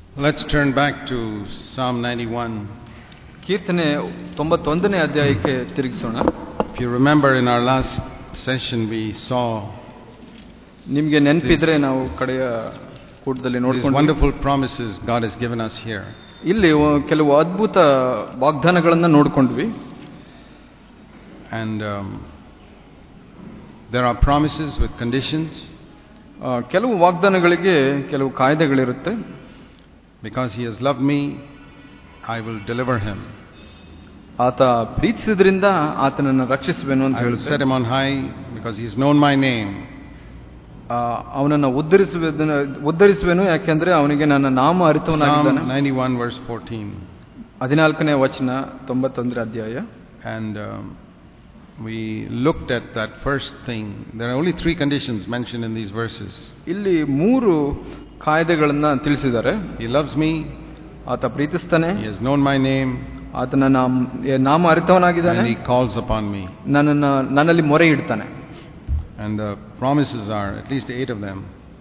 Let's turn back to Psalm 91. ಕೀರ್ತನೆ ತೊಂಬತ್ತೊಂದನೇ ಅಧ್ಯಾಯಕ್ಕೆ ತಿರುಗಿಸೋಣ If you remember, in our last session, we saw ನಿಮಗೆ ನೆನಪಿದ್ರೆ ನಾವು ಕಡೆಯ ಕೂಟದಲ್ಲಿ these ನೋಡ್ಕೊಂಡು wonderful promises God has given us here. ಇಲ್ಲಿ ಒ- ಕೆಲವು ಅದ್ಭುತ ವಾಗ್ದಾನಗಳನ್ನ ನೋಡ್ಕೊಂಡ್ವಿ And um, there are promises with conditions ಆ, ಕೆಲವು ವಾಗ್ದಾನಗಳಿಗೆ ಕೆಲವು ಕಾಯ್ದೆಗಳಿರುತ್ತೆ because He has loved me, I will deliver Him. ಆತ ಪ್ರೀತಿಸಿದ್ರಿಂದ ಆತನನ್ನು ರಕ್ಷಿಸುವೆನು ಅಂತ I will ಹೇಳುತ್ತೆ set Him on high because He has known my name. ಆ, ಅವನನ್ನ ಉದ್ಧರಿಸುವ ಉದ್ಧರಿಸುವೆನು ಯಾಕೆಂದ್ರೆ ಅವನಿಗೆ ನನ್ನ ನಾಮ Psalm ಅರಿತವನಾಗಿದ್ದಾನೆ 91, verse 14. ಹದಿನಾಲ್ಕನೇ ವಚನ ತೊಂಬತ್ತೊಂದರ ಅಧ್ಯಾಯ And um, we looked at that first thing. There are only three conditions mentioned in these verses. ಇಲ್ಲಿ ಮೂರು ಕಾಯ್ದೆಗಳನ್ನ ತಿಳಿಸಿದ್ದಾರೆ He loves me, ಆತ ಪ್ರೀತಿಸ್ತಾನೆ He has known my name, ಆತನ ನಾಮ ಏ, ನಾಮ ಅರಿತವನಾಗಿದ್ದಾನೆ and He calls upon me. ನನ್ನನ್ನ ನನ್ನಲ್ಲಿ ಮೊರೆ ಇಡ್ತಾನೆ And the promises are at least eight of them.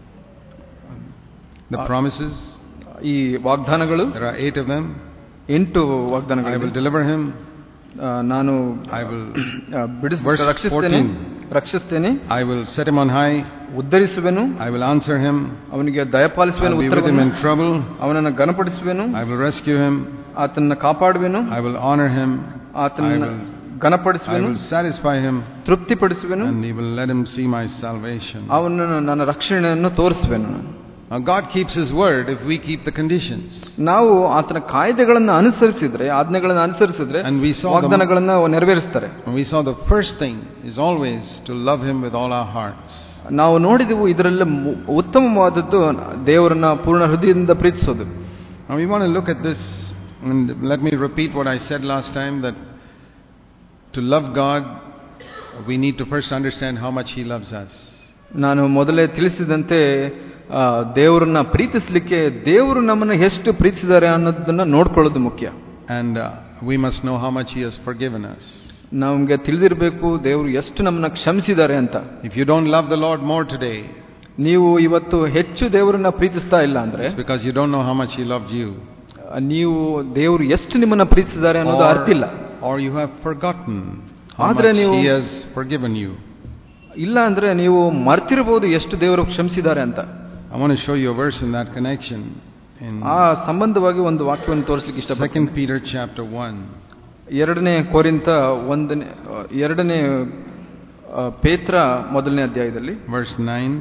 The Uh, promises, ಈ ವಾಗ್ದಾನಗಳು there are eight of them. ಎಂಟು I will ವಾಗ್ದಾನಗಳು deliver him, ನಾನು I will, ಆ, ಬಿಡಿಸ್ Verse ರಕ್ಷಿಸ್ತೇನೆ 14. ರಕ್ಷಿಸ್ತೇನೆ I will set him on high, ಉದ್ಧರಿಸುವೆನು I will answer him, ಅವನಿಗೆ I ದಯಪಾಲಿಸುವೆನು will be with him in ಉತ್ತರವನ್ನು trouble, ಅವನನ್ನು ಘನಪಡಿಸುವೆನು I will rescue him, ಆತನನ್ನ ಕಾಪಾಡುವೆನು I will honor him, I ಆತನನ್ನ will, I ಘನಪಡಿಸುವೆನು will satisfy him, ತೃಪ್ತಿಪಡಿಸುವೆನು and he will let him see my salvation. ಅವನನ್ನು ನನ್ನ ರಕ್ಷಣೆಯನ್ನು ತೋರಿಸುವೆನು Now, God keeps His word if we keep the conditions. ನಾವು ಆತನ ಕಾಯ್ದೆಗಳನ್ನು ಅನುಸರಿಸಿದ್ರೆ ಆಜ್ಞೆಗಳನ್ನು ಅನುಸರಿಸಿದ್ರೆ And we saw the- ವಾಗ್ದಾನಗಳನ್ನ ನೆರವೇರಿಸ್ತಾರೆ And we saw the first thing is always to love Him with all our hearts. ನಾವು ನೋಡಿದೆವು ಇದರಲ್ಲಿ ಮು- ಉತ್ತಮವಾದದ್ದು ದೇವರನ್ನ ಪೂರ್ಣ ಹೃದಯದಿಂದ ಪ್ರೀತಿಸೋದು Now, we want to look at this, and let me repeat what I said last time that to love God, we need to first understand how much He loves us. ನಾನು ಮೊದಲೇ ತಿಳಿಸಿದಂತೆ ಆ, ದೇವರನ್ನ ಪ್ರೀತಿಸಲಿಕ್ಕೆ ದೇವರು ನಮ್ಮನ್ನು ಎಷ್ಟು ಪ್ರೀತಿಸಿದ್ದಾರೆ ಅನ್ನೋದನ್ನ ನೋಡ್ಕೊಳ್ಳೋದು ಮುಖ್ಯ And uh, we must know how much He has forgiven us. ನಮ್ಗೆ ತಿಳಿದಿರಬೇಕು ದೇವರು ಎಷ್ಟು ನಮ್ಮನ್ನ ಕ್ಷಮಿಸಿದ್ದಾರೆ ಅಂತ If you don't love the Lord more today, ನೀವು ಇವತ್ತು ಹೆಚ್ಚು ದೇವರನ್ನ ಪ್ರೀತಿಸ್ತಾ ಇಲ್ಲ ಅಂದ್ರೆ it's because you don't know how much He loved you. ಆ, ನೀವು ದೇವರು ಎಷ್ಟು ನಿಮ್ಮನ್ನ ಪ್ರೀತಿಸಿದ್ದಾರೆ ಅನ್ನೋದು ಅರ್ಥ ಇಲ್ಲ or you have forgotten how ಆದ್ರೆ much ನೀವು- He has forgiven you. ಇಲ್ಲ ಅಂದ್ರೆ ನೀವು ಮರ್ತಿರಬಹುದು ಎಷ್ಟು ದೇವರು ಕ್ಷಮಿಸಿದ್ದಾರೆ ಅಂತ I want to show you a verse in that connection in ಆ ಸಂಬಂಧವಾಗಿ ಒಂದು ವಾಕ್ಯವನ್ನು ತೋರಿಸ್ಲಿಕ್ಕೆ ಇಷ್ಟಪಡ್ತೀನಿ Second Peter chapter 1. ಎರಡನೇ ಕೋರಿಂತ ಒಂದನೇ ಆ, ಎರಡನೇ ಆ, ಪೇತ್ರ ಮೊದಲನೇ ಅಧ್ಯಾಯದಲ್ಲಿ verse 9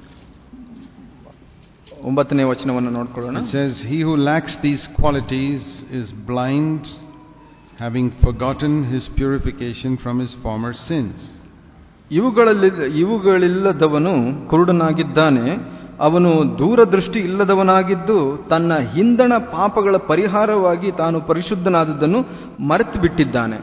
ಒಂಬತ್ತನೇ ವಚನವನ್ನು ನೋಡ್ಕೊಳ್ಳೋಣ it says he who lacks these qualities is blind having forgotten his purification from his former sins ಇವುಗಳಲ್ಲಿ ಇವುಗಳಿಲ್ಲದವನು ಕುರುಡನಾಗಿದ್ದಾನೆ ಅವನು ದೂರದೃಷ್ಟಿ ಇಲ್ಲದವನಾಗಿದ್ದು ತನ್ನ ಹಿಂದಣ ಪಾಪಗಳ ಪರಿಹಾರವಾಗಿ ತಾನು ಪರಿಶುದ್ಧನಾದದ್ದನ್ನು ಮರೆತು ಬಿಟ್ಟಿದ್ದಾನೆ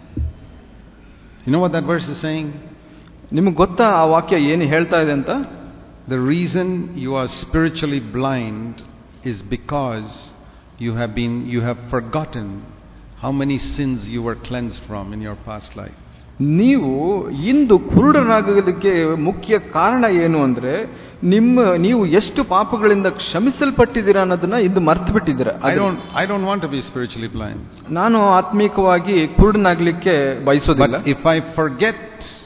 you know what that verse is saying ನಿಮಗೆ ಗೊತ್ತಾ ಆ ವಾಕ್ಯ ಏನು ಹೇಳ್ತಾ ಇದೆ ಅಂತ the reason you are spiritually blind is because you have been you have forgotten how many sins you were cleansed from in your past life ನೀವು ಇಂದು ಕುರುಡನಾಗಲಿಕ್ಕೆ ಮುಖ್ಯ ಕಾರಣ ಏನು ಅಂದ್ರೆ ನಿಮ್ಮ ನೀವು ಎಷ್ಟು ಪಾಪಗಳಿಂದ ಕ್ಷಮಿಸಲ್ಪಟ್ಟಿದ್ದೀರಾ ಅನ್ನೋದನ್ನ ಇಂದು ಮರ್ತು ಬಿಟ್ಟಿದ್ದೀರಾ I don't, I don't want to be spiritually blind. ನಾನು ಆತ್ಮೀಕವಾಗಿ ಕುರುಡನಾಗ್ಲಿಕ್ಕೆ ಬಯಸೋದಿಲ್ಲ But if I forget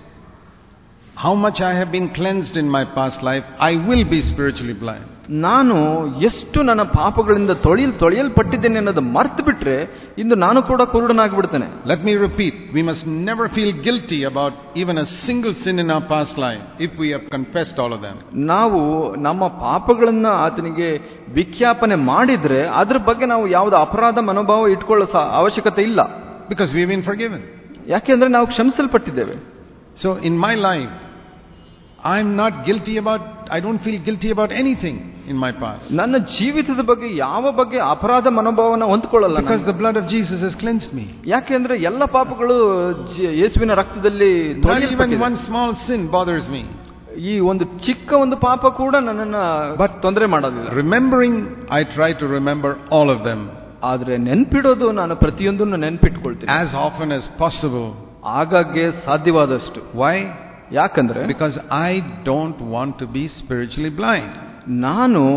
how much I have been cleansed in my past life, I will be spiritually blind. ನಾನು ಎಷ್ಟು ನನ್ನ ಪಾಪಗಳಿಂದ ತೊಳೆಯಲ್ ತೊಳೆಯಲ್ಪಟ್ಟಿದ್ದೇನೆ ಅನ್ನೋದು ಮರ್ತು ಬಿಟ್ರೆ ಇಂದು ನಾನು ಕೂಡ ಕುರುಡನಾಗ್ಬಿಡ್ತೇನೆ Let me repeat, we must never feel guilty about even a single sin in our past life if we have confessed all of them. ನಾವು ನಮ್ಮ ಪಾಪಗಳನ್ನ ಆತನಿಗೆ ವಿಜ್ಞಾಪನೆ ಮಾಡಿದ್ರೆ ಅದ್ರ ಬಗ್ಗೆ ನಾವು ಯಾವ್ದು ಅಪರಾಧ ಮನೋಭಾವ ಇಟ್ಕೊಳ್ಳೋ ಸ- ಅವಶ್ಯಕತೆ ಇಲ್ಲ Because we've been forgiven. ಯಾಕೆಂದ್ರೆ ನಾವು ಕ್ಷಮಿಸಲ್ಪಟ್ಟಿದ್ದೇವೆ So in my life, I'm not guilty about, I don't feel guilty about anything in my past. ನನ್ನ ಜೀವಿತದ ಬಗ್ಗೆ ಯಾವ ಬಗ್ಗೆ ಅಪರಾಧ ಮನೋಭಾವನ ಹೊಂದ್ಕೊಳ್ಳಲ್ಲ ನಾನು. Because the blood of Jesus has cleansed me. ಯಾಕೆಂದ್ರೆ ಎಲ್ಲ ಪಾಪಗಳು ಜ- ಯೇಸುವಿನ ರಕ್ತದಲ್ಲಿ Not even ತೊಳೆಯಲ್ಪಟ್ಟಿದೆ. one small sin bothers me. ಈ ಒಂದು ಚಿಕ್ಕ ಒಂದು ಪಾಪ ಕೂಡ ನನ್ನನ್ನ But- ತೊಂದರೆ ಮಾಡೋದಿಲ್ಲ Remembering, I try to remember all of them ಆದ್ರೆ ನೆನ್ಪಿಡೋದು ನಾನು ಪ್ರತಿಯೊಂದನ್ನು ನೆನ್ಪಿಟ್ಕೊಳ್ತೀನಿ as often as possible. ಆಗಾಗ್ಗೆ ಸಾಧ್ಯವಾದಷ್ಟು Why? ಯಾಕಂದ್ರೆ Because I don't want to be spiritually blind. ನಾನು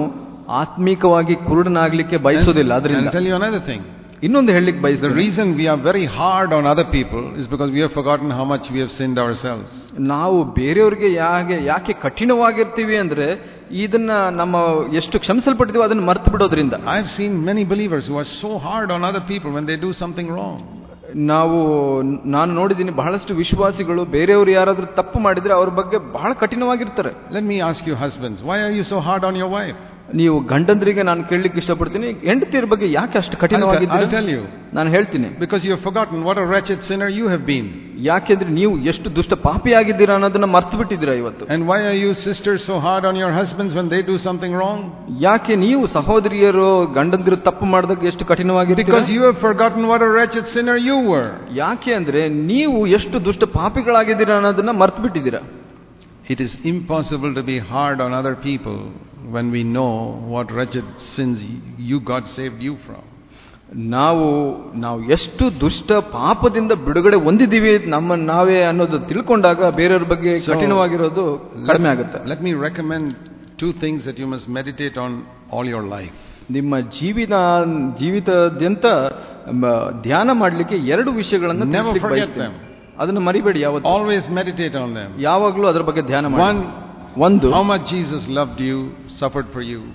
ಆತ್ಮೀಕವಾಗಿ ಕುರುಡನಾಗ್ಲಿಕ್ಕೆ ಬಯಸೋದಿಲ್ಲ And ಅದರಿಂದ I'll tell you another thing. ಇನ್ನೊಂದು ಹೇಳಲಿಕ್ಕೆ The ಬಯಸ್ತೇನೆ reason we are very hard on other people is because we have forgotten how much we have sinned ourselves. ನಾವು ಬೇರೆಯವ್ರಿಗೆ ಯಾಕೆ ಯಾಕೆ ಕಠಿಣವಾಗಿರ್ತೀವಿ ಅಂದ್ರೆ ಇದನ್ನ ನಮ್ಮ ಎಷ್ಟು ಕ್ಷಮಿಸಲ್ಪಟ್ಟಿದೀವೋ ಅದನ್ನ ಮರ್ತು ಬಿಡೋದ್ರಿಂದ I've seen many believers who are so hard on other people when they do something wrong. ನಾವು ನಾನು ನೋಡಿದ್ದೀನಿ ಬಹಳಷ್ಟು ವಿಶ್ವಾಸಿಗಳು ಬೇರೆಯವರು ಯಾರಾದ್ರೂ ತಪ್ಪು ಮಾಡಿದ್ರೆ ಅವ್ರ ಬಗ್ಗೆ ಬಹಳ ಕಠಿಣವಾಗಿರ್ತಾರೆ Let me ask you, husbands, why are you so hard on your wife? ನೀವು ಗಂಡಂದ್ರಿಗೆ ನಾನು ಕೇಳಲಿಕ್ಕೆ ಇಷ್ಟಪಡ್ತೀನಿ ಹೆಂಡತಿಯರ ಬಗ್ಗೆ ಯಾಕೆ ಅಷ್ಟು I'll, te- I'll ಕಠಿಣವಾಗಿದ್ದೀರಿ tell you. ನಾನು ಹೇಳ್ತೀನಿ Because you have forgotten what a wretched sinner you have been. ಯಾಕೆಂದ್ರೆ ನೀವು ಎಷ್ಟು ದುಷ್ಟ ಪಾಪಿಯಾಗಿದ್ದೀರಾ ಅನ್ನೋದನ್ನ ಮರ್ತು ಬಿಟ್ಟಿದ್ದೀರಾ ಇವತ್ತು And why are you sisters so hard on your husbands when they do something wrong? ಯಾಕೆ ನೀವು ಸಹೋದರಿಯರು ಗಂಡಂದಿರು ತಪ್ಪು ಮಾಡಿದಾಗ ಎಷ್ಟು ಕಠಿಣವಾಗಿದ್ದೀರಾ Because you have forgotten what a wretched sinner you were. ಯಾಕೆ ಅಂದ್ರೆ ನೀವು ಎಷ್ಟು ದುಷ್ಟ ಪಾಪಿಗಳಾಗಿದ್ದೀರಾ ಅನ್ನೋದನ್ನ ಮರ್ತು ಬಿಟ್ಟಿದ್ದೀರಾ It is impossible to be hard on other people when we know what wretched sins you God saved you from. ನಾವು ನಾವು ಎಷ್ಟು ದುಷ್ಟ ಪಾಪದಿಂದ ಬಿಡುಗಡೆ ಹೊಂದಿದ್ದೀವಿ ನಮ್ಮ ನಾವೇ ಅನ್ನೋದು ತಿಳ್ಕೊಂಡಾಗ ಬೇರೆಯವ್ರ ಬಗ್ಗೆ So, ಕಠಿಣವಾಗಿರೋದು ಕಡಿಮೆ ಆಗುತ್ತೆ Let me recommend two things that you must meditate on all your life. ನಿಮ್ಮ ಜೀವಿತ ಜೀವಿತದ್ಯಂತ ಮ, ಧ್ಯಾನ ಮಾಡಲಿಕ್ಕೆ ಎರಡು ವಿಷಯಗಳನ್ನು Never ತಿಳಿಸ್ಲಿಕ್ಕೆ forget ಬಯಸ್ತೇನೆ. ಅದನ್ನು ಮರಿಬೇಡಿ ಯಾವತ್ತು Always meditate on them. ಯಾವಾಗಲೂ ಅದರ ಬಗ್ಗೆ ಧ್ಯಾನ ಮಾಡಿ One, ಒಂದು how much Jesus loved you, suffered for you.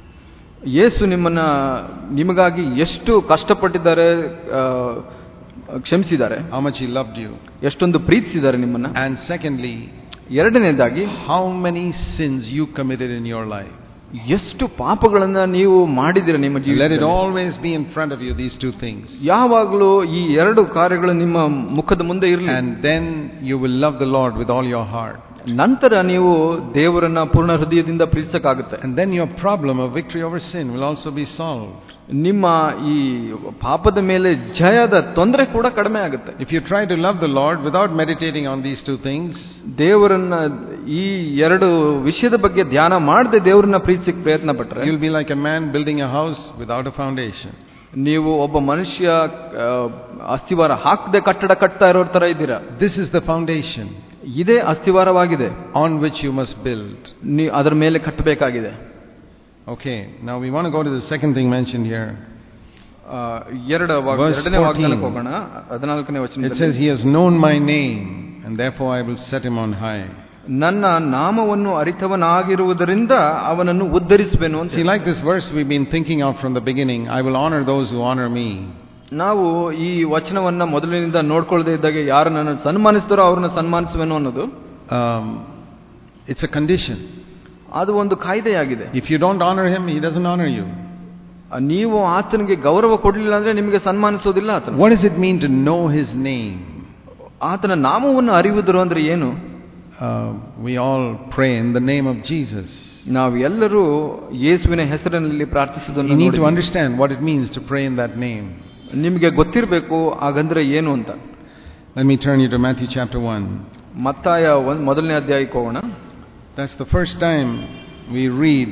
ಯೇಸು ನಿಮ್ಮನ್ನ ನಿಮಗಾಗಿ ಎಷ್ಟು ಕಷ್ಟಪಟ್ಟಿದ್ದಾರೆ ಆ, ಕ್ಷಮಿಸಿದ್ದಾರೆ How much He loved you. ಎಷ್ಟೊಂದು ಪ್ರೀತಿಸಿದ್ದಾರೆ ನಿಮ್ಮನ್ನ And secondly, ಎರಡನೇದಾಗಿ how many sins you committed in your life. ಎಷ್ಟು ಪಾಪಗಳನ್ನ ನೀವು ಮಾಡಿದಿರ ನಿಮ್ಮ Let it ಜೀವಿತ always be in front of you, these two things. ಯಾವಾಗಲೂ ಈ ಎರಡು ಕಾರ್ಯಗಳು ನಿಮ್ಮ ಮುಖದ ಮುಂದೆ ಇರಲಿ And then you will love the Lord with all your heart. ನಂತರ ನೀವು ದೇವರನ್ನ ಪೂರ್ಣ ಹೃದಯದಿಂದ ಪ್ರೀತಿಸಕ್ಕಾಗುತ್ತೆ And then your problem of victory over sin will also be solved. ನಿಮ್ಮ ಈ ಪಾಪದ ಮೇಲೆ ಜಯದ ತೊಂದರೆ ಕೂಡ ಕಡಿಮೆ ಆಗುತ್ತೆ If you try to love the Lord without meditating on these two things, ದೇವರನ್ನ ಈ ಎರಡು ವಿಷಯದ ಬಗ್ಗೆ ಧ್ಯಾನ ಮಾಡದೆ ದೇವರನ್ನ ಪ್ರೀತಿಸಕ್ಕೆ ಪ್ರಯತ್ನ ಪಟ್ರೆ you'll be like a man building a house without a foundation. ನೀವು ಒಬ್ಬ ಮನುಷ್ಯ ಆ, ಅಸ್ಥಿವಾರ ಹಾಕದೆ ಕಟ್ಟಡ ಕಟ್ತಾ ಇರೋರ್ ತರ ಇದ್ದೀರಾ This is the foundation ಇದೇ ಅಸ್ಥಿವಾರವಾಗಿದೆ on which you must build. ನೀವು ಅದರ ಮೇಲೆ ಕಟ್ಟಬೇಕಾಗಿದೆ Okay, now we want to go to the second thing mentioned here. ಆ, ಎರಡು ವಾ- Verse ಎರಡನೇ 14. ವಾಕ್ಯಕ್ಕೆ ಹೋಗೋಣ ಹದಿನಾಲ್ಕನೇ It ವಚನ says, He has known my name, and therefore I will set him on high. ನನ್ನ ನಾಮವನ್ನು ಅರಿತವನಾಗಿರುವುದರಿಂದ ಅವನನ್ನು ಉದ್ಧರಿಸುವೆನು ಅಂತ See, like this verse we've been thinking of from the beginning I will honor those who honor me. ನಾವು ಈ ವಚನವನ್ನ ಮೊದಲಿನಿಂದ ನೋಡ್ಕೊಳ್ಳದೆ ಇದ್ದಾಗ ಯಾರು ನನ್ನ ಸನ್ಮಾನಿಸ್ತಾರೋ ಅವ್ರನ್ನ ಸನ್ಮಾನಿಸುವೆನು ಅನ್ನೋದು Um, it's a condition. ಅದು ಒಂದು ಕಾಯ್ದೆಯಾಗಿದೆ If you don't honor him, he doesn't honor you. ನೀವು ಆತನಿಗೆ ಗೌರವ ಕೊಡಲಿಲ್ಲ ಅಂದ್ರೆ ನಿಮಗೆ ಸನ್ಮಾನಿಸೋದಿಲ್ಲ ಆತನ What does it mean to know his name? ಆತನ ನಾಮವನ್ನು ಅರಿಯುವುದರು ಅಂದ್ರೆ ಏನು Uh, we all pray in the name of Jesus. ನಾವು ಎಲ್ಲರೂ ಯೇಸುವಿನ ಹೆಸರಿನಲ್ಲಿ ಪ್ರಾರ್ಥಿಸುವುದನ್ನು You need to ನೋಡಿದ್ದೀವಿ. understand what it means to pray in that name. ನಿಮಗೆ ಗೊತ್ತಿರಬೇಕು ಹಾಗಂದ್ರೆ ಏನು ಅಂತ Let me turn you to Matthew chapter 1. ಮತ್ತಾಯ ಒಂದ್- ಮೊದಲನೇ ಅಧ್ಯಾಯಕ್ಕೆ ಹೋಗೋಣ That's the first time we read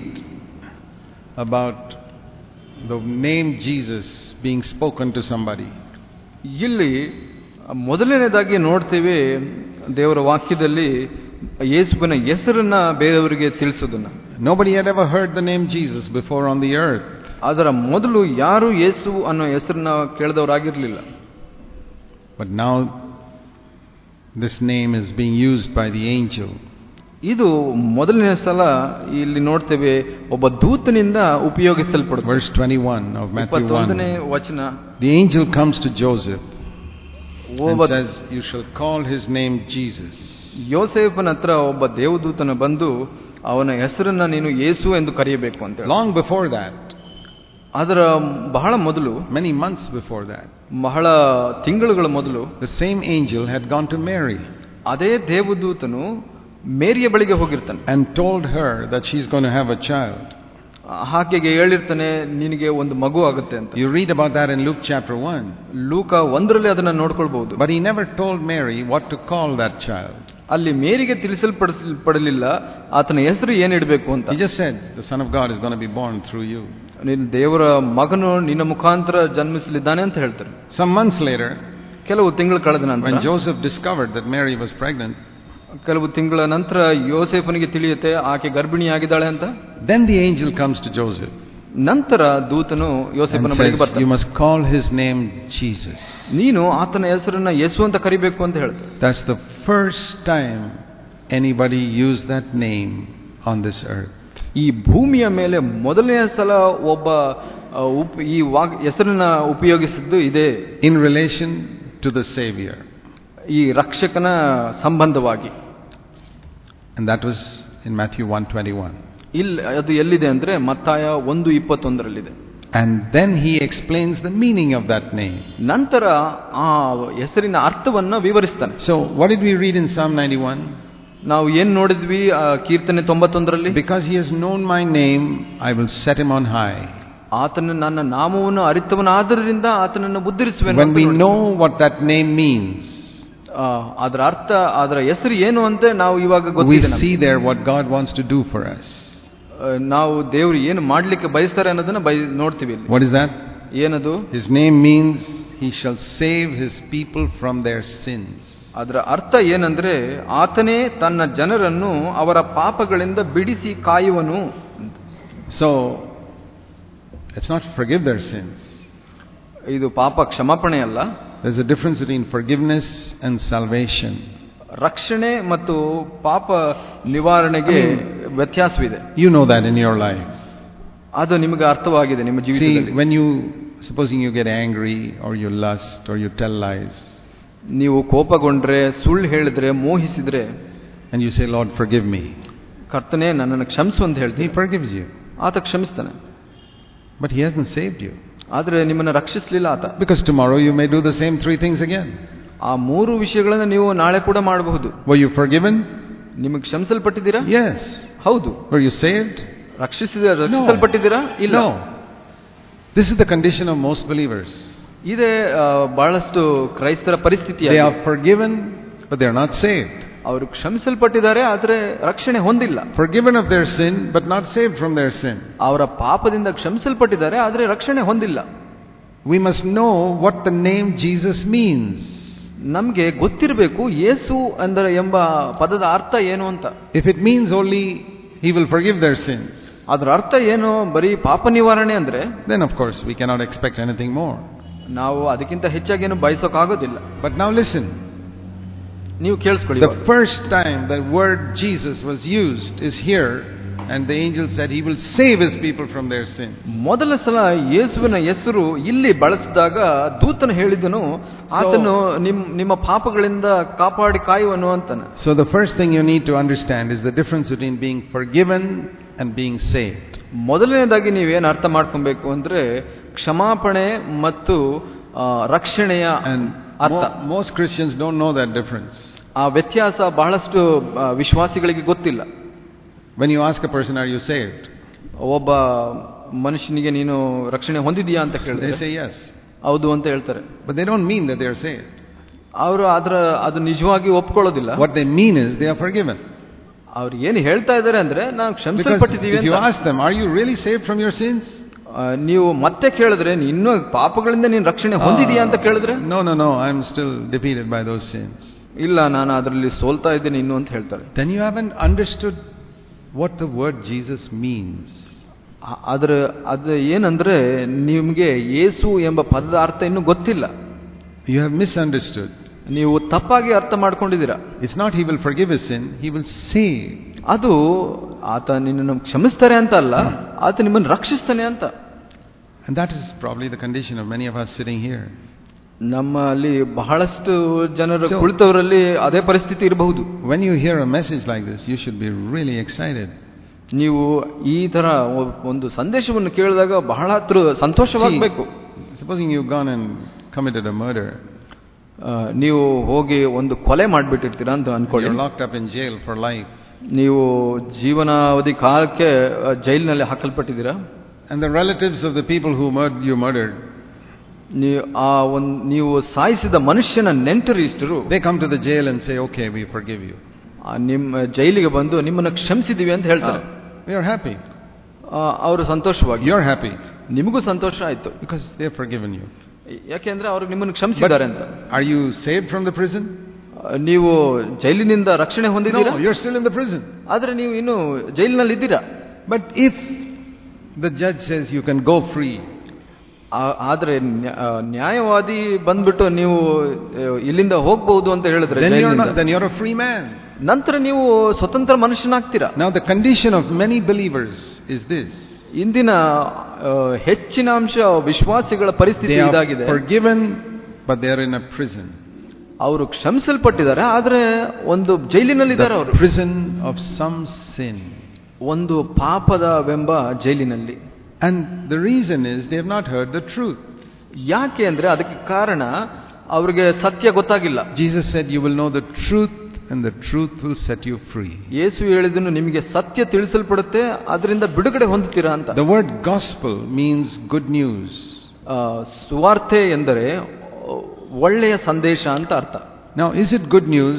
about the name Jesus being spoken to somebody. ಇಲ್ಲಿ ಮೊದಲನೇದಾಗಿ ನೋಡ್ತೇವೆ ದೇವರ ವಾಕ್ಯದಲ್ಲಿ ಯೇಸುವಿನ ಹೆಸರನ್ನ ಬೇರೆಯವರಿಗೆ ತಿಳಿಸೋದನ್ನ Nobody had ever heard the name Jesus before on the earth. ಅದರ ಮೊದಲು ಯಾರು ಯೇಸು ಅನ್ನೋ ಹೆಸರನ್ನ ಕೇಳಿದವರಾಗಿರ್ಲಿಲ್ಲ But now this name is being used by the angel. ಇದು ಮೊದಲನೇ ಸಲ ಇಲ್ಲಿ ನೋಡ್ತೇವೆ ಒಬ್ಬ ದೂತನಿಂದ ಉಪಯೋಗಿಸಲ್ಪಡುತ್ತೆ Verse 21 of Matthew ಇಪ್ಪತ್ತೊಂದನೇ 1. ವಚನ The angel comes to Joseph and ಒಬ್ಬ says, You shall call his name Jesus. ಯೋಸೇಫನ ಹತ್ರ ಒಬ್ಬ ದೇವದೂತನ ಬಂದು ಅವನ ಹೆಸರನ್ನ ನೀನು ಯೇಸು ಎಂದು ಕರೆಯಬೇಕು ಅಂತ ಹೇಳಿ Long before that, ಅದರ ಬಹಳ ಮೊದಲು many months before that, ಬಹಳ ತಿಂಗಳುಗಳ ಮೊದಲು the same angel had gone to Mary ಅದೇ ದೇವದೂತನು ಮೇರಿಯ ಬಳಿಗೆ ಹೋಗಿರ್ತಾನೆ and told her that she's going to have a child. ಆಕೆಗೆ ಹೇಳಿರ್ತಾನೆ ನಿನಗೆ ಒಂದು ಮಗು ಆಗುತ್ತೆ ಅಂತ You read about that in Luke chapter 1. ಲೂಕ ಒಂದರಲ್ಲಿ ಅದನ್ನ ನೋಡ್ಕೊಳ್ಬಹುದು But he never told Mary what to call that child. ಅಲ್ಲಿ ಮೇರಿಗೆ ತಿಳಿಸಲ್ಪಡಿಸಲ್ಪಡಲಿಲ್ಲ ಆತನ ಹೆಸರು ಏನಿಡಬೇಕು ಅಂತ He just said, The Son of God is going to be born through you. ನೀನು ದೇವರ ಮಗನು ನಿನ್ನ ಮುಖಾಂತರ ಜನ್ಮಿಸಲಿದ್ದಾನೆ ಅಂತ ಹೇಳ್ತಾರೆ Some months later, ಕೆಲವು ತಿಂಗಳು ಕಳೆದ ನಂತರ when Joseph discovered that Mary was pregnant, ಆ, ಕೆಲವು ತಿಂಗಳ ನಂತರ ಯೋಸೇಫನಿಗೆ ತಿಳಿಯುತ್ತೆ ಆಕೆ ಗರ್ಭಿಣಿಯಾಗಿದ್ದಾಳೆ ಅಂತ Then the angel comes to Joseph ನಂತರ ದೂತನು ಯೋಸೇಫನ and ಬಳಿಗೆ says, ಬರ್ತಾನೆ You must call his name Jesus. ನೀನು ಆತನ ಹೆಸರನ್ನ ಯೇಸು ಅಂತ ಕರಿಬೇಕು ಅಂತ ಹೇಳ್ತಾರೆ That's the first time anybody used that name on this earth. ಈ ಭೂಮಿಯ ಮೇಲೆ ಮೊದಲನೇ ಸಲ ಒಬ್ಬ ಆ, ಉಪ್- ಈ ವಾಗ್ ಹೆಸರನ್ನ ಉಪಯೋಗಿಸಿದ್ದು ಇದೆ in relation to the Savior. ಈ ರಕ್ಷಕನ ಸಂಬಂಧವಾಗಿ And that was in Matthew 121. ಇಲ್ಲಿ ಅದು ಎಲ್ಲಿದೆ ಅಂದ್ರೆ ಮತ್ತಾಯ ಒಂದು ಇಪ್ಪತ್ತೊಂದರಲ್ಲಿದೆ And then he explains the meaning of that name. ನಂತರ ಆ ಹೆಸರಿನ ಅರ್ಥವನ್ನ ವಿವರಿಸ್ತಾನೆ So, what did we read in Psalm 91? ನಾವು ಏನ್ ನೋಡಿದ್ವಿ ಆ ಕೀರ್ತನೆ ತೊಂಬತ್ತೊಂದರಲ್ಲಿ Because he has known my name, I will set him on high. ಆತನ ನನ್ನ ನಾಮವನ್ನು ಅರಿತವನಾದ್ದರಿಂದ ಆತನನ್ನು ಉದ್ಧರಿಸುವೆನು When ಅಂತ we ನೋಡಿದ್ವಿ. know what that name means, ಆ, ಅದರ ಅರ್ಥ ಅದರ ಹೆಸರು ಏನು ಅಂತ ನಾವು ಇವಾಗ we ಗೊತ್ತಿದೆ ನಮ್ಗೆ. see there what God wants to do for us. ಆ, ನಾವು ದೇವರು ಏನು ಮಾಡ್ಲಿಕ್ಕೆ ಬಯಸ್ತಾರೆ ಅನ್ನೋದನ್ನ ಬಯ ನೋಡ್ತೀವಿ ಇಲ್ಲಿ What is that? ಏನದು His name means he shall save his people from their sins. ಅದರ ಅರ್ಥ ಏನಂದ್ರೆ ಆತನೇ ತನ್ನ ಜನರನ್ನು ಅವರ ಪಾಪಗಳಿಂದ ಬಿಡಿಸಿ ಕಾಯುವನು So, let's not forgive their sins. ಇದು ಪಾಪ ಕ್ಷಮಾಪಣೆ ಅಲ್ಲ There's a difference between forgiveness and salvation. ರಕ್ಷಣೆ ಮತ್ತು ಪಾಪ ನಿವಾರಣೆಗೆ ವ್ಯತ್ಯಾಸವಿದೆ You know that in your life. ಅದು ನಿಮಗೆ ಅರ್ಥವಾಗಿದೆ ನಿಮ್ಮ See, ಜೀವಿತದಲ್ಲಿ when you, supposing you get angry or you lust or you tell lies, ನೀವು ಕೋಪಗೊಂಡ್ರೆ ಸುಳ್ಳು ಹೇಳಿದ್ರೆ ಮೋಹಿಸಿದ್ರೆ and you say, Lord, forgive me, ಕರ್ತನೆ ನನ್ನನ್ನು ಕ್ಷಮಿಸು ಅಂತ He ಹೇಳ್ತೀವಿ forgives you. ಆತ ಕ್ಷಮಿಸ್ತಾನೆ But He hasn't saved you. ಆದ್ರೆ ನಿಮ್ಮನ್ನು ರಕ್ಷಿಸಲಿಲ್ಲ ಆತ Because tomorrow you may do the same three things again. ಆ ಮೂರು ವಿಷಯಗಳನ್ನ ನೀವು ನಾಳೆ ಕೂಡ ಮಾಡಬಹುದು Were you forgiven? ನಿಮಗೆ ಕ್ಷಮಿಸಲ್ಪಟ್ಟಿದ್ದೀರಾ Yes. ಹೌದು Were you saved? ರಕ್ಷಿಸಿದ ರಕ್ಷಿಸಲ್ಪಟ್ಟಿದ್ದೀರಾ ಇಲ್ಲ No. This is the condition of most believers. ಇದೇ ಆ, ಬಹಳಷ್ಟು ಕ್ರೈಸ್ತರ ಪರಿಸ್ಥಿತಿ They are forgiven, but they are not saved. ಅವರು ಕ್ಷಮಿಸಲ್ಪಟ್ಟಿದ್ದಾರೆ ಆದರೆ ರಕ್ಷಣೆ ಹೊಂದಿಲ್ಲ Forgiven of their sin, but not saved from their sin. ಅವರ ಪಾಪದಿಂದ ಕ್ಷಮಿಸಲ್ಪಟ್ಟಿದ್ದಾರೆ ಆದರೆ ರಕ್ಷಣೆ ಹೊಂದಿಲ್ಲ We must know what the name Jesus means. ನಮ್ಗೆ ಗೊತ್ತಿರಬೇಕು ಯೇಸು ಅಂದರೆ ಎಂಬ ಪದದ ಅರ್ಥ ಏನು ಅಂತ If it means only He will forgive their sins, ಅದರ ಅರ್ಥ ಏನು ಬರೀ ಪಾಪ ನಿವಾರಣೆ ಅಂದ್ರೆ then of course we cannot expect anything more. ನಾವು ಅದಕ್ಕಿಂತ ಹೆಚ್ಚಾಗೇನು ಬಯಸೋಕ್ಕಾಗೋದಿಲ್ಲ But now listen. ನೀವು ಕೇಳಿಸ್ಕೊಳ್ಳಿ The first time the word Jesus was used is here, and the angel said he will save his people from their sins. ಮೊದಲ ಸಲ ಯೇಸುವಿನ ಹೆಸರು ಇಲ್ಲಿ ಬಳಸಿದಾಗ ದೂತನು ಹೇಳಿದನು ಆತನು ನಿಮ್ ನಿಮ್ಮ ಪಾಪಗಳಿಂದ ಕಾಪಾಡಿ ಕಾಯುವನು ಅಂತಾನೆ So the first thing you need to understand is the difference between being forgiven and being saved. ಮೊದಲನೇದಾಗಿ ನೀವೇನು ಅರ್ಥ ಮಾಡ್ಕೊಬೇಕು ಅಂದ್ರೆ ಕ್ಷಮಾಪಣೆ ಮತ್ತು ಆ, ರಕ್ಷಣೆಯ And ಅರ್ಥ mo- most Christians don't know that difference. ಆ ವ್ಯತ್ಯಾಸ ಬಹಳಷ್ಟು ಆ, ವಿಶ್ವಾಸಿಗಳಿಗೆ ಗೊತ್ತಿಲ್ಲ When you ask a person, Are you saved? ಒಬ್ಬ ಮನುಷ್ಯನಿಗೆ ನೀನು ರಕ್ಷಣೆ ಹೊಂದಿದೀಯಾ ಅಂತ They ಕೇಳಿದ್ರೆ say yes. ಹೌದು ಅಂತ ಹೇಳ್ತಾರೆ But they don't mean that they are saved. ಅವರು ಅದರ ಅದು ನಿಜವಾಗಿ ಒಪ್ಕೊಳ್ಳೋದಿಲ್ಲ What they mean is they are forgiven. ಅವ್ರು ಏನು ಹೇಳ್ತಾ ಇದ್ದಾರೆ ಅಂದ್ರೆ ನಾವು Because ಕ್ಷಮಿಸಲ್ಪಟ್ಟಿದ್ದೀವಿ if you ಅಂತ ask them, Are you really saved from your sins? ಆ, ನೀವು ಮತ್ತೆ ಕೇಳಿದ್ರೆ ನೀ ಇನ್ನೂ ಪಾಪಗಳಿಂದ ನೀನು ರಕ್ಷಣೆ ಹೊಂದಿದೀಯಾ ಅಂತ ಕೇಳಿದ್ರೆ No, no, no, I'm still defeated by those sins. ಇಲ್ಲ ನಾನು ಅದರಲ್ಲಿ ಸೋಲ್ತಾ ಇದ್ದೇನೆ ಇನ್ನು ಅಂತ ಹೇಳ್ತಾರೆ Then you haven't understood what the word Jesus means. ಆ- ಅದರ ಅದು ಏನಂದ್ರೆ ನಿಮಗೆ ಯೇಸು ಎಂಬ ಪದದ ಅರ್ಥ ಇನ್ನೂ ಗೊತ್ತಿಲ್ಲ You have misunderstood. ನೀವು ತಪ್ಪಾಗಿ ಅರ್ಥ ಮಾಡ್ಕೊಂಡಿದ್ದೀರಾ It's not He will forgive his sin, He will save. ಅದು ಆತ ನಿನ್ನನ್ನು ಕ್ಷಮಿಸ್ತಾರೆ ಅಂತ ಅಲ್ಲ ಆತ ನಿಮ್ಮನ್ನು ರಕ್ಷಿಸ್ತಾನೆ ಅಂತ And that is probably the condition of many of us sitting here. ನಮ್ಮಲ್ಲಿ ಬಹಳಷ್ಟು ಜನರು So- ಕುಳಿತವರಲ್ಲಿ ಅದೇ ಪರಿಸ್ಥಿತಿ ಇರಬಹುದು When you hear a message like this, you should be really excited. ನೀವು ಈ ತರ ಒ- ಒಂದು ಸಂದೇಶವನ್ನು ಕೇಳಿದಾಗ ಬಹಳ ಹತ್ರ ಸಂತೋಷವಾಗಬೇಕು See, supposing you've gone and committed a murder, ನೀವು ಹೋಗಿ ಒಂದು ಕೊಲೆ ಮಾಡಿಬಿಟ್ಟಿರ್ತೀರಾ ಅಂತ ಅನ್ಕೊಳ್ಳಿ you're locked up in jail for life, ನೀವು ಜೀವನಾವಧಿ ಕಾಲಕ್ಕೆ ಆ, ಜೈಲಿನಲ್ಲಿ ಹಾಕಲ್ಪಟ್ಟಿದ್ದೀರಾ and the relatives of the people who murdered you murdered, ನೀವು ಆ ಒಂದು ನೀವು ಸಾಯಿಸಿದ ಮನುಷ್ಯನ ನೆಂಟರು ಇಷ್ಟರು they come to the jail and say, "Okay, we forgive you. ಆ, ನಿಮ್ಮ ಜೈಲಿಗೆ ಬಂದು ನಿಮ್ಮನ್ನು ಕ್ಷಮಿಸಿದೀವಿ ಅಂತ ಹೇಳ್ತಾರೆ Ah, we are happy. ಆ, ಅವರು ಸಂತೋಷವಾಗಿ You're happy ನಿಮಗೂ ಸಂತೋಷ ಆಯ್ತು because they've forgiven you. ಯಾಕೆಂದ್ರೆ ಅವರು ನಿಮ್ಮನ್ನು ಕ್ಷಮಿಸಿದ್ದಾರೆ ಅಂತ Are you saved from the prison? ನೀವು ಜೈಲಿನಿಂದ ರಕ್ಷಣೆ ಹೊಂದಿದ್ದೀರಾ No, you're still in the prison. ಆದ್ರೆ ನೀವು ಇನ್ನು ಜೈಲಿನಲ್ಲಿ ಇದ್ದೀರಾ But if the judge says you can go free, ಆ- ಆದ್ರೆ ನ್ಯಾ- ಆ, ನ್ಯಾಯವಾದಿ ಬಂದ್ಬಿಟ್ಟು ನೀವು ಆ, ಇಲ್ಲಿಂದ ಹೋಗ್ಬಹುದು ಅಂತ ಹೇಳಿದ್ರೆ then you're, ಜೈಲಿನಿಂದ. not, then you're a free man. ನಂತರ ನೀವು ಸ್ವತಂತ್ರ ಮನುಷ್ಯನಾಗ್ತೀರಾ Now, the condition of many believers is this ಇಂದಿನ ಆ, ಹೆಚ್ಚಿನ ಅಂಶ ವಿಶ್ವಾಸಿಗಳ ಪರಿಸ್ಥಿತಿ they are ಇದಾಗಿದೆ forgiven, but they are in a prison. ಅವರು ಕ್ಷಮಿಸಲ್ಪಟ್ಟಿದ್ದಾರೆ ಆದ್ರೆ ಒಂದು ಜೈಲಿನಲ್ಲಿದ್ದಾರೆ The ಅವರು prison of some sin. ಒಂದು ಪಾಪದವೆಂಬ ಜೈಲಿನಲ್ಲಿ And the reason is they have not heard the truth. ಯಾಕೆ ಅಂದ್ರೆ ಅದಕ್ಕೆ ಕಾರಣ ಅವ್ರಿಗೆ ಸತ್ಯ ಗೊತ್ತಾಗಿಲ್ಲ Jesus said, You will know the truth, and the truth will set you free. ಯೇಸು ಹೇಳಿದನು ನಿಮಗೆ ಸತ್ಯ ತಿಳಿಸಲ್ಪಡುತ್ತೆ ಅದರಿಂದ ಬಿಡುಗಡೆ ಹೊಂದುತ್ತೀರಾ ಅಂತ The word gospel means good news. ಆ, ಸುವಾರ್ತೆ ಎಂದರೆ ಆ, ಒಳ್ಳೆಯ ಸಂದೇಶ ಅಂತ ಅರ್ಥ Now, is it good news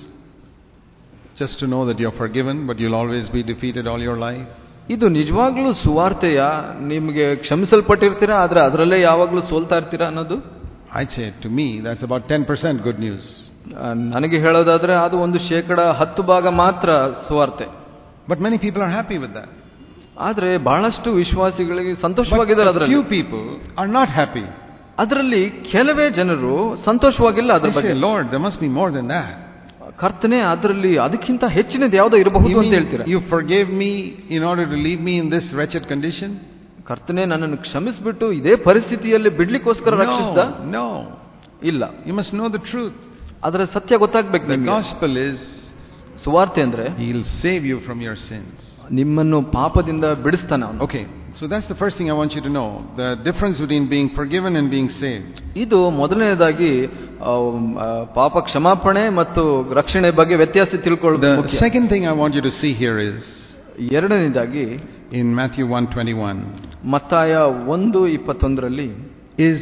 just to know that you're forgiven, but you'll always be defeated all your life? ಇದು ನಿಜವಾಗ್ಲೂ ಸುವಾರ್ತೆಯ ನಿಮಗೆ ಕ್ಷಮಿಸಲ್ಪಟ್ಟಿರ್ತೀರಾ ಆದ್ರೆ ಅದರಲ್ಲೇ ಯಾವಾಗ್ಲೂ ಸೋಲ್ತಾ ಇರ್ತೀರಾ ಅನ್ನೋದು I'd say to me, that's about 10% good news. ಆ, ನನಗೆ ಹೇಳೋದಾದ್ರೆ ಅದು ಒಂದು ಶೇಕಡ ಹತ್ತು ಭಾಗ ಮಾತ್ರ ಸುವಾರ್ತೆ But many people are happy with that. ಆದ್ರೆ ಬಹಳಷ್ಟು ವಿಶ್ವಾಸಿಗಳಿಗೆ But ಸಂತೋಷವಾಗಿದ್ದಾರೆ a ಅದರಲ್ಲಿ few people are not happy. ಅದರಲ್ಲಿ ಕೆಲವೇ ಜನರು ಸಂತೋಷವಾಗಿಲ್ಲ ಅದ್ರ They ಬಗ್ಗೆ say, Lord, there must be more than that. ಕರ್ತನೆ ಅದರಲ್ಲಿ ಅದಕ್ಕಿಂತ ಹೆಚ್ಚಿನದು ಯಾವುದೋ ಇರಬಹುದು You, ಅಂತ mean ಹೇಳ್ತೀರಾ you forgave me in order to leave me in this wretched condition? ಕರ್ತನೆ ನನ್ನನ್ನು ಕ್ಷಮಿಸ್ಬಿಟ್ಟು ಇದೇ ಪರಿಸ್ಥಿತಿಯಲ್ಲಿ ಬಿಡ್ಲಿಕ್ಕೋಸ್ಕರ ರಕ್ಷಿಸಿದ No, no. ಇಲ್ಲ You must know the truth. ಅದರ ಸತ್ಯ ಗೊತ್ತಾಗ್ಬೇಕು The ನಿಮ್ಗೆ gospel is ಸುವಾರ್ತೆ ಅಂದ್ರೆ He'll save you from your sins. ನಿಮ್ಮನ್ನು ಪಾಪದಿಂದ ಬಿಡಿಸ್ತಾನೆ ಅವನು Okay, so that's the first thing I want you to know the difference between being forgiven and being saved. ಇದು ಮೊದಲನೇದಾಗಿ ಆ, ಆ, ಪಾಪ ಕ್ಷಮಾಪಣೆ ಮತ್ತು ರಕ್ಷಣೆ ಬಗ್ಗೆ ವ್ಯತ್ಯಾಸ The ತಿಳ್ಕೊಳ್ಳೋದು second thing I want you to see here is ಎರಡನೇದಾಗಿ in Matthew 121 ಮತ್ತಾಯ ಒಂದು ಇಪ್ಪತ್ತೊಂದರಲ್ಲಿ is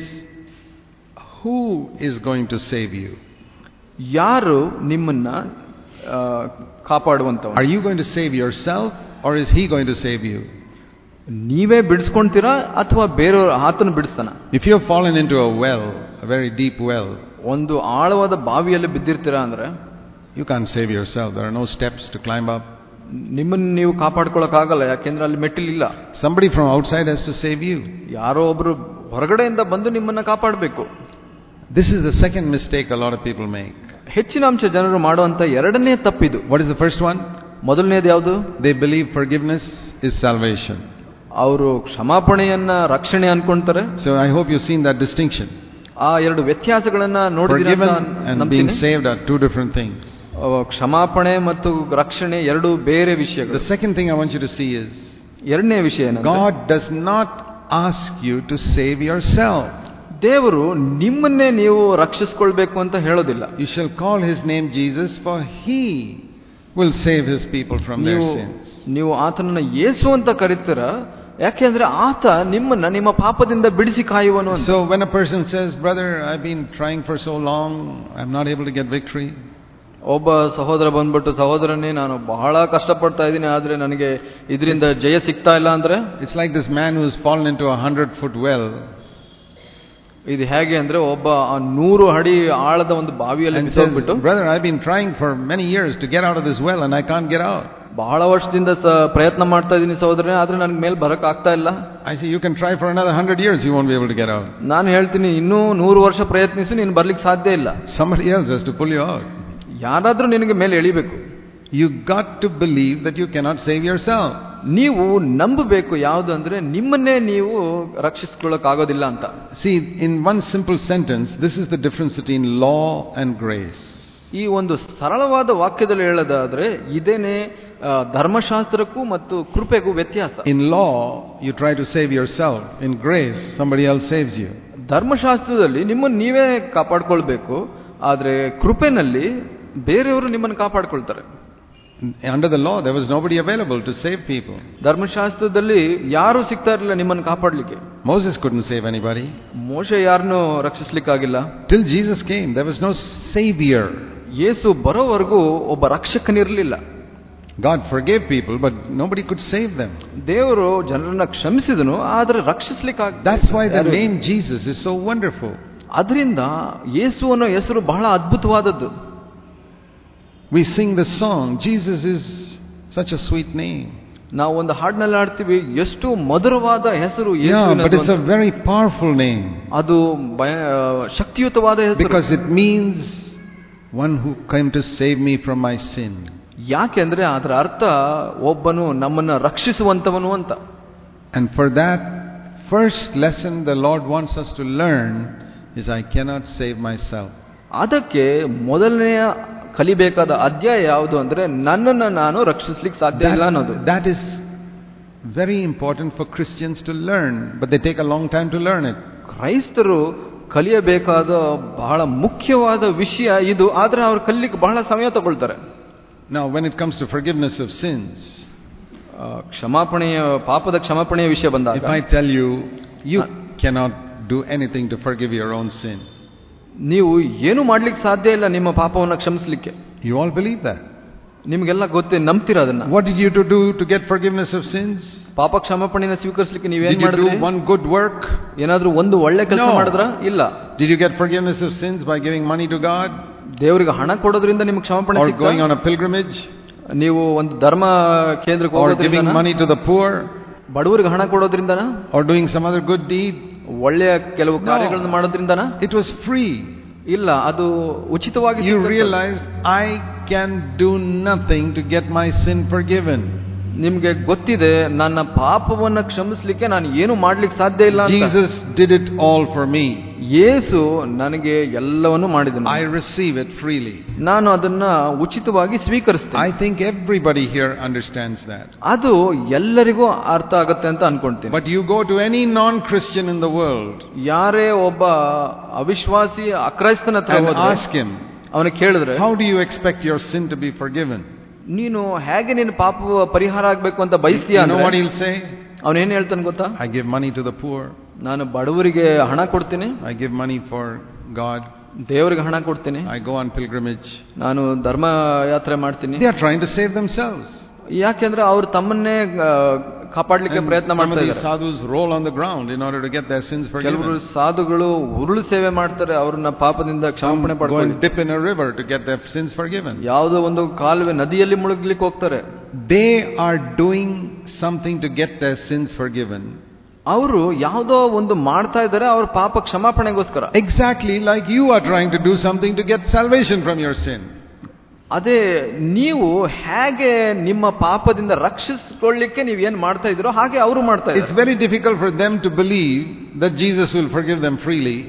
who is going to save you? ಯಾರು ನಿಮ್ಮನ್ನ ಆ, ಕಾಪಾಡುವಂತವ Are you going to save yourself or is He going to save you? ನೀವೇ ಬಿಡಿಸ್ಕೊಂತೀರಾ ಅಥವಾ ಬೇರೆಯವ್ರ ಆತನು ಬಿಡಿಸ್ತಾನ If you have fallen into a well, a very deep well, ಒಂದು ಆಳವಾದ ಬಾವಿಯಲ್ಲಿ ಬಿದ್ದಿರ್ತೀರಾ ಅಂದ್ರೆ you can't save yourself. There are no steps to climb up. ನಿಮ್ಮನ್ನು ನೀವು ಕಾಪಾಡ್ಕೊಳಕ್ಕಾಗಲ್ಲ ಯಾಕೆಂದ್ರೆ ಅಲ್ಲಿ ಮೆಟ್ಟಿಲಿಲ್ಲ Somebody from outside has to save you. ಯಾರೋ ಒಬ್ರು ಹೊರಗಡೆಯಿಂದ ಬಂದು ನಿಮ್ಮನ್ನ ಕಾಪಾಡಬೇಕು This is the second mistake a lot of people make. ಹೆಚ್ಚಿನ ಅಂಶ ಜನರು ಮಾಡುವಂತ ಎರಡನೇ ತಪ್ಪಿದು What is the first one? ಮೊದಲನೇದು ಯಾವುದು They believe forgiveness is salvation. ಅವರು ಕ್ಷಮಾಪಣೆಯನ್ನ ರಕ್ಷಣೆ ಅನ್ಕೊಂತಾರೆ So I hope you've seen that distinction. ಆ ಎರಡು ವ್ಯತ್ಯಾಸಗಳನ್ನ ನೋಡಿದ್ರೆ Forgiven and being saved are two different things. ಕ್ಷಮಾಪಣೆ ಮತ್ತು ರಕ್ಷಣೆ ಎರಡು ಬೇರೆ ವಿಷಯಗಳು The second thing I want you to see is ಎರಡನೇ ವಿಷಯ ಏನಂದ್ರೆ, God does not ask you to save yourself. ದೇವರು ನಿಮ್ಮನ್ನೇ ನೀವು ರಕ್ಷಿಸ್ಕೊಳ್ಬೇಕು ಅಂತ ಹೇಳೋದಿಲ್ಲ You shall call his name Jesus, for he will save his people from their ನೀವು sins. ನೀವು ಆತನನ್ನ ಯೇಸು ಅಂತ ಕರೀತೀರ ಯಾಕೆಂದ್ರೆ ಆತ ನಿಮ್ಮನ್ನ ನಿಮ್ಮ ಪಾಪದಿಂದ ಬಿಡಿಸಿ ಕಾಯುವನು ಅಂತ So when a person says, Brother, I've been trying for so long, I'm not able to get victory. ಒಬ್ಬ ಸಹೋದರ ಬಂದ್ಬಿಟ್ಟು ಸಹೋದರನೇ ನಾನು ಬಹಳ ಕಷ್ಟಪಡ್ತಾ ಇದ್ದೀನಿ ಆದ್ರೆ ನನಗೆ ಇದರಿಂದ ಜಯ ಸಿಗ್ತಾ ಇಲ್ಲ ಅಂದ್ರೆ It's like this man who's fallen into a hundred foot well ಇದು ಹೇಗೆ ಅಂದ್ರೆ ಒಬ್ಬ ಆ ನೂರು ಅಡಿ ಆಳದ ಒಂದು ಬಾವಿಯಲ್ಲಿ and says, ಬಿದ್ದೋಗ್ಬಿಟ್ಟು Brother, I've been trying for many years to get out of this well and I can't get out. ಬಹಳ ವರ್ಷದಿಂದ ಸ ಪ್ರಯತ್ನ ಮಾಡ್ತಾ ಇದ್ದೀನಿ ಸಹೋದರನೇ ಆದ್ರೆ ನನ್ಗೆ ಮೇಲೆ ಬರಕ್ ಆಗ್ತಾ ಇಲ್ಲ I say, You can try for another hundred years, you won't be able to get out. ನಾನು ಹೇಳ್ತೀನಿ ಇನ್ನೂ ನೂರು ವರ್ಷ ಪ್ರಯತ್ನಿಸಿ ನೀನು ಬರ್ಲಿಕ್ಕೆ ಸಾಧ್ಯ ಇಲ್ಲ Somebody else has to pull you out. ಯಾರಾದ್ರೂ ನಿನಗೆ ಮೇಲೆ ಎಳಿಬೇಕು You got to believe that you cannot save yourself. ನೀವು ನಂಬಬೇಕು ಯಾವುದು ಅಂದ್ರೆ ನಿಮ್ಮನ್ನೇ ನೀವು ರಕ್ಷಿಸ್ಕೊಳ್ಳೋಕ್ಕಾಗೋದಿಲ್ಲ ಅಂತ See, in one simple sentence, this is the difference between law and grace. ಈ ಒಂದು ಸರಳವಾದ ವಾಕ್ಯದಲ್ಲಿ ಹೇಳೋದಾದ್ರೆ ಇದೇನೆ ಆ, ಧರ್ಮಶಾಸ್ತ್ರಕ್ಕೂ ಮತ್ತು ಕೃಪೆಗೂ ವ್ಯತ್ಯಾಸ In law, you try to save yourself. In grace, somebody else saves you. ಧರ್ಮಶಾಸ್ತ್ರದಲ್ಲಿ ನಿಮ್ಮನ್ನು ನೀವೇ ಕಾಪಾಡ್ಕೊಳ್ಬೇಕು ಆದ್ರೆ ಕೃಪೆನಲ್ಲಿ ಬೇರೆಯವರು ನಿಮ್ಮನ್ನು ಕಾಪಾಡ್ಕೊಳ್ತಾರೆ Under the law, there was nobody available to save people. ಧರ್ಮಶಾಸ್ತ್ರದಲ್ಲಿ ಯಾರು ಸಿಗ್ತಾ ಇರಲಿಲ್ಲ ನಿಮ್ಮನ್ನು ಕಾಪಾಡ್ಲಿಕ್ಕೆ Moses couldn't save anybody. ಮೋಶ ಯಾರನ್ನೂ ರಕ್ಷಿಸ್ಲಿಕ್ಕಾಗಿಲ್ಲ Till Jesus came, there was no savior. ಯೇಸು ಬರೋವರೆಗೂ ಒಬ್ಬ ರಕ್ಷಕನಿರಲಿಲ್ಲ God forgave people, but nobody could save them. ದೇವರು ಜನರನ್ನ ಕ್ಷಮಿಸಿದನು ಆದ್ರೆ ರಕ್ಷಿಸ್ಲಿಕ್ಕೆ That's why the name Jesus is so wonderful. ಅದರಿಂದ ಯೇಸು ಅನ್ನೋ ಹೆಸರು ಬಹಳ ಅದ್ಭುತವಾದದ್ದು We sing the song, Jesus is such a sweet name. ನಾವು ಒಂದು ಹಾಡಿನಲ್ಲಿ ಹಾಡ್ತೀವಿ ಎಷ್ಟು ಮಧುರವಾದ ಹೆಸರು Yeah, ಯೇಸುವಿನದು but it's a ಅಂತ. very powerful name ಅದು ಭಯ ಶಕ್ತಿಯುತವಾದ ಹೆಸರು because it means one who came to save me from my sin. ಯಾಕೆಂದ್ರೆ ಅದರ ಅರ್ಥ ಒಬ್ಬನು ನಮ್ಮನ್ನ ರಕ್ಷಿಸುವಂತವನು ಅಂತ And for that first lesson the Lord wants us to learn is I cannot save myself. ಅದಕ್ಕೆ ಮೊದಲನೆಯ ಕಲಿಬೇಕಾದ ಅಧ್ಯಾಯ ಯಾವುದು ಅಂದ್ರೆ ನನ್ನನ್ನು ನಾನು ರಕ್ಷಿಸ್ಲಿಕ್ಕೆ ಸಾಧ್ಯ ಇಲ್ಲ ಅನ್ನೋದು That, that is very important for Christians to learn, but they take a long time to learn it. ಕ್ರೈಸ್ತರು ಕಲಿಯಬೇಕಾದ ಬಹಳ ಮುಖ್ಯವಾದ ವಿಷಯ ಇದು ಆದ್ರೆ ಅವ್ರು ಕಲಿಲಿಕ್ಕೆ ಬಹಳ ಸಮಯ ತಗೊಳ್ತಾರೆ Now, when it comes to forgiveness of sins, ಆ, ಕ್ಷಮಾಪಣೆಯ ಪಾಪದ ಕ್ಷಮಾಪಣೆಯ ವಿಷಯ if ಬಂದಾಗ I tell you, you Uh, cannot do anything to forgive your own sin, ನೀವು ಏನು ಮಾಡ್ಲಿಕ್ಕೆ ಸಾಧ್ಯ ಇಲ್ಲ ನಿಮ್ಮ ಪಾಪವನ್ನು ಕ್ಷಮಿಸ್ಲಿಕ್ಕೆ you all believe that. ನಿಮ್ಗೆಲ್ಲ ಗೊತ್ತೇ ನಂಬ್ತೀರಾ ಅದನ್ನ What did you to do to get forgiveness of sins? ಪಾಪ ಕ್ಷಮಾಪಣೆನ ಸ್ವೀಕರಿಸಲಿಕ್ಕೆ ನೀವೇನ್ Did you ಮಾಡಿದ್ರಿ do one good work? ಏನಾದ್ರೂ ಒಂದು ಒಳ್ಳೆ ಕೆಲಸ No. ಮಾಡಿದ್ರ ಇಲ್ಲ Did you get forgiveness of sins by giving money to God ದೇವರಿಗೆ ಹಣ ಕೊಡೋದ್ರಿಂದ ನಿಮ್ಗೆ ಕ್ಷಮಾಪಣೆ or ಸಿಗ್ತಾ? going on a pilgrimage ನೀವು ಒಂದು ಧರ್ಮ ಕೇಂದ್ರಕ್ಕೆ or giving ಹೋಗೋದ್ರಿಂದ money to the poor ಬಡವರಿಗೆ ಹಣ ಕೊಡೋದ್ರಿಂದನ or doing some other good deed? ಒಳ್ಳೆಯ ಕೆಲವು ಕಾರ್ಯಗಳನ್ನು ಮಾಡೋದ್ರಿಂದನ It was free. ಇಲ್ಲ ಅದು ಉಚಿತವಾಗಿ You ಸಿಕ್ಕಂಥದ್ದು. realized I can do nothing to get my sin forgiven. ನಿಮ್ಗೆ ಗೊತ್ತಿದೆ ನನ್ನ ಪಾಪವನ್ನ ಕ್ಷಮಿಸ್ಲಿಕ್ಕೆ ನಾನು ಏನು ಮಾಡ್ಲಿಕ್ಕೆ ಸಾಧ್ಯ ಇಲ್ಲ ಅಂತ. Jesus did it all for me. ಯೇಸು ನನಗೆ ಎಲ್ಲವನ್ನು ಮಾಡಿದನು I receive it freely. ನಾನು ಅದನ್ನ ಉಚಿತವಾಗಿ ಸ್ವೀಕರಿಸ್ತೇನೆ I think everybody here understands that. ಅದು ಎಲ್ಲರಿಗೂ ಅರ್ಥ ಆಗತ್ತೆ ಅಂತ ಅನ್ಕೊಂತೀನಿ But you go to any non-Christian in the world ಯಾರೇ ಒಬ್ಬ ಅವಿಶ್ವಾಸಿ ಅಕ್ರೈಸ್ತನ ಹತ್ರ and ಹೋದ್ರೆ ask him, ಅವನ ಕೇಳಿದ್ರೆ how do you expect your sin to be forgiven? ನೀನು ಹೇಗೆ ನಿನ್ನ ಪಾಪ ಪರಿಹಾರ ಆಗ್ಬೇಕು ಅಂತ ಬಯಸ್ತೀಯ You know what ಅಂದ್ರೆ he'll say? ಅವನು ಏನ್ ಹೇಳ್ತಾನೆ ಗೊತ್ತಾ I give money to the poor. ನಾನು ಬಡವರಿಗೆ ಹಣ ಕೊಡ್ತೀನಿ I give money for God. ದೇವರಿಗೆ ಹಣ ಕೊಡ್ತೀನಿ I go on pilgrimage. ನಾನು ಧರ್ಮ ಯಾತ್ರೆ ಮಾಡ್ತೀನಿ They are trying to save themselves. ಯಾಕೆಂದ್ರೆ ಅವ್ರು ತಮ್ಮನ್ನೇ ಆ, ಕಾಪಾಡ್ಲಿಕ್ಕೆ And ಪ್ರಯತ್ನ some of ಮಾಡ್ತಾ these ಇದ್ದಾರೆ sadhus roll on the ground in order to get their sins ಕೆಲವರು forgiven. ಸಾಧುಗಳು ಉರುಳು ಸೇವೆ ಮಾಡ್ತಾರೆ ಅವ್ರನ್ನ ಪಾಪದಿಂದ Some ಕ್ಷಮಾಪಣೆ go ಪಡ್ಕೊಳ್ಳಿ and dip in a river to get their sins forgiven. ಯಾವುದೋ ಒಂದು ಕಾಲುವೆ ನದಿಯಲ್ಲಿ ಮುಳುಗ್ಲಿಕ್ಕೆ ಹೋಗ್ತಾರೆ They are doing something to get their sins forgiven. ಅವರು ಯಾವುದೋ ಒಂದು ಮಾಡ್ತಾ ಇದ್ದಾರೆ ಅವ್ರ ಪಾಪ ಕ್ಷಮಾಪಣೆಗೋಸ್ಕರ Exactly like you are trying to do something to get salvation from your sin. ಅದೇ ನೀವು ಹೇಗೆ ನಿಮ್ಮ ಪಾಪದಿಂದ ರಕ್ಷಿಸಿಕೊಳ್ಳಿಕ್ಕೆ ನೀವು ಏನ್ ಮಾಡ್ತಾ ಇದ್ದೀರೋ ಹಾಗೆ ಅವರು ಮಾಡ್ತಾ It's ಇದ್ದಾರೆ very difficult for them to believe that Jesus will forgive them freely.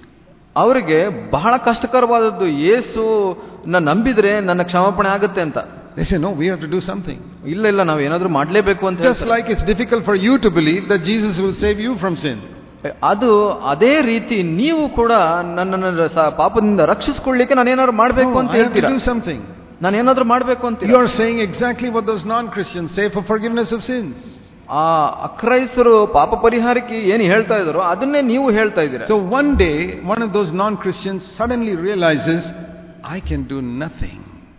ಅವರಿಗೆ ಬಹಳ ಕಷ್ಟಕರವಾದದ್ದು ಯೇಸು ನಂಬಿದ್ರೆ ನನ್ನ ಕ್ಷಮಾಪಣೆ ಆಗುತ್ತೆ ಅಂತ They say, no, we have to do something. ಇಲ್ಲ ಇಲ್ಲ ನಾವು ಏನಾದ್ರೂ ಮಾಡ್ಲೇಬೇಕು ಅಂತ Just ಹೇಳ್ತಾರೆ. like it's difficult for you to believe that Jesus will save you from sin. ಅದು ಅದೇ ರೀತಿ ನೀವು ಕೂಡ ನನ್ನನ್ನು ಸ- ಪಾಪದಿಂದ ರಕ್ಷಿಸ್ಕೊಳ್ಳಿಕ್ಕೆ ನಾನು ಏನಾದ್ರು ಮಾಡ್ಬೇಕು No, ಅಂತ I have to ಹೇಳ್ತೀರಾ do something. ನಾನು ಏನಾದ್ರೂ ಮಾಡ್ಬೇಕು ಅಂತ You are saying exactly what those non-Christians say for forgiveness of sins. ಆ ಅಕ್ರೈಸ್ತರು ಪಾಪ ಪರಿಹಾರಕ್ಕೆ ಏನು ಹೇಳ್ತಾ ಇದಾರೋ ಅದನ್ನೇ ನೀವು ಹೇಳ್ತಾ ಇದ್ದೀರಾ So one day, one of those non-Christians suddenly realizes, I can do nothing.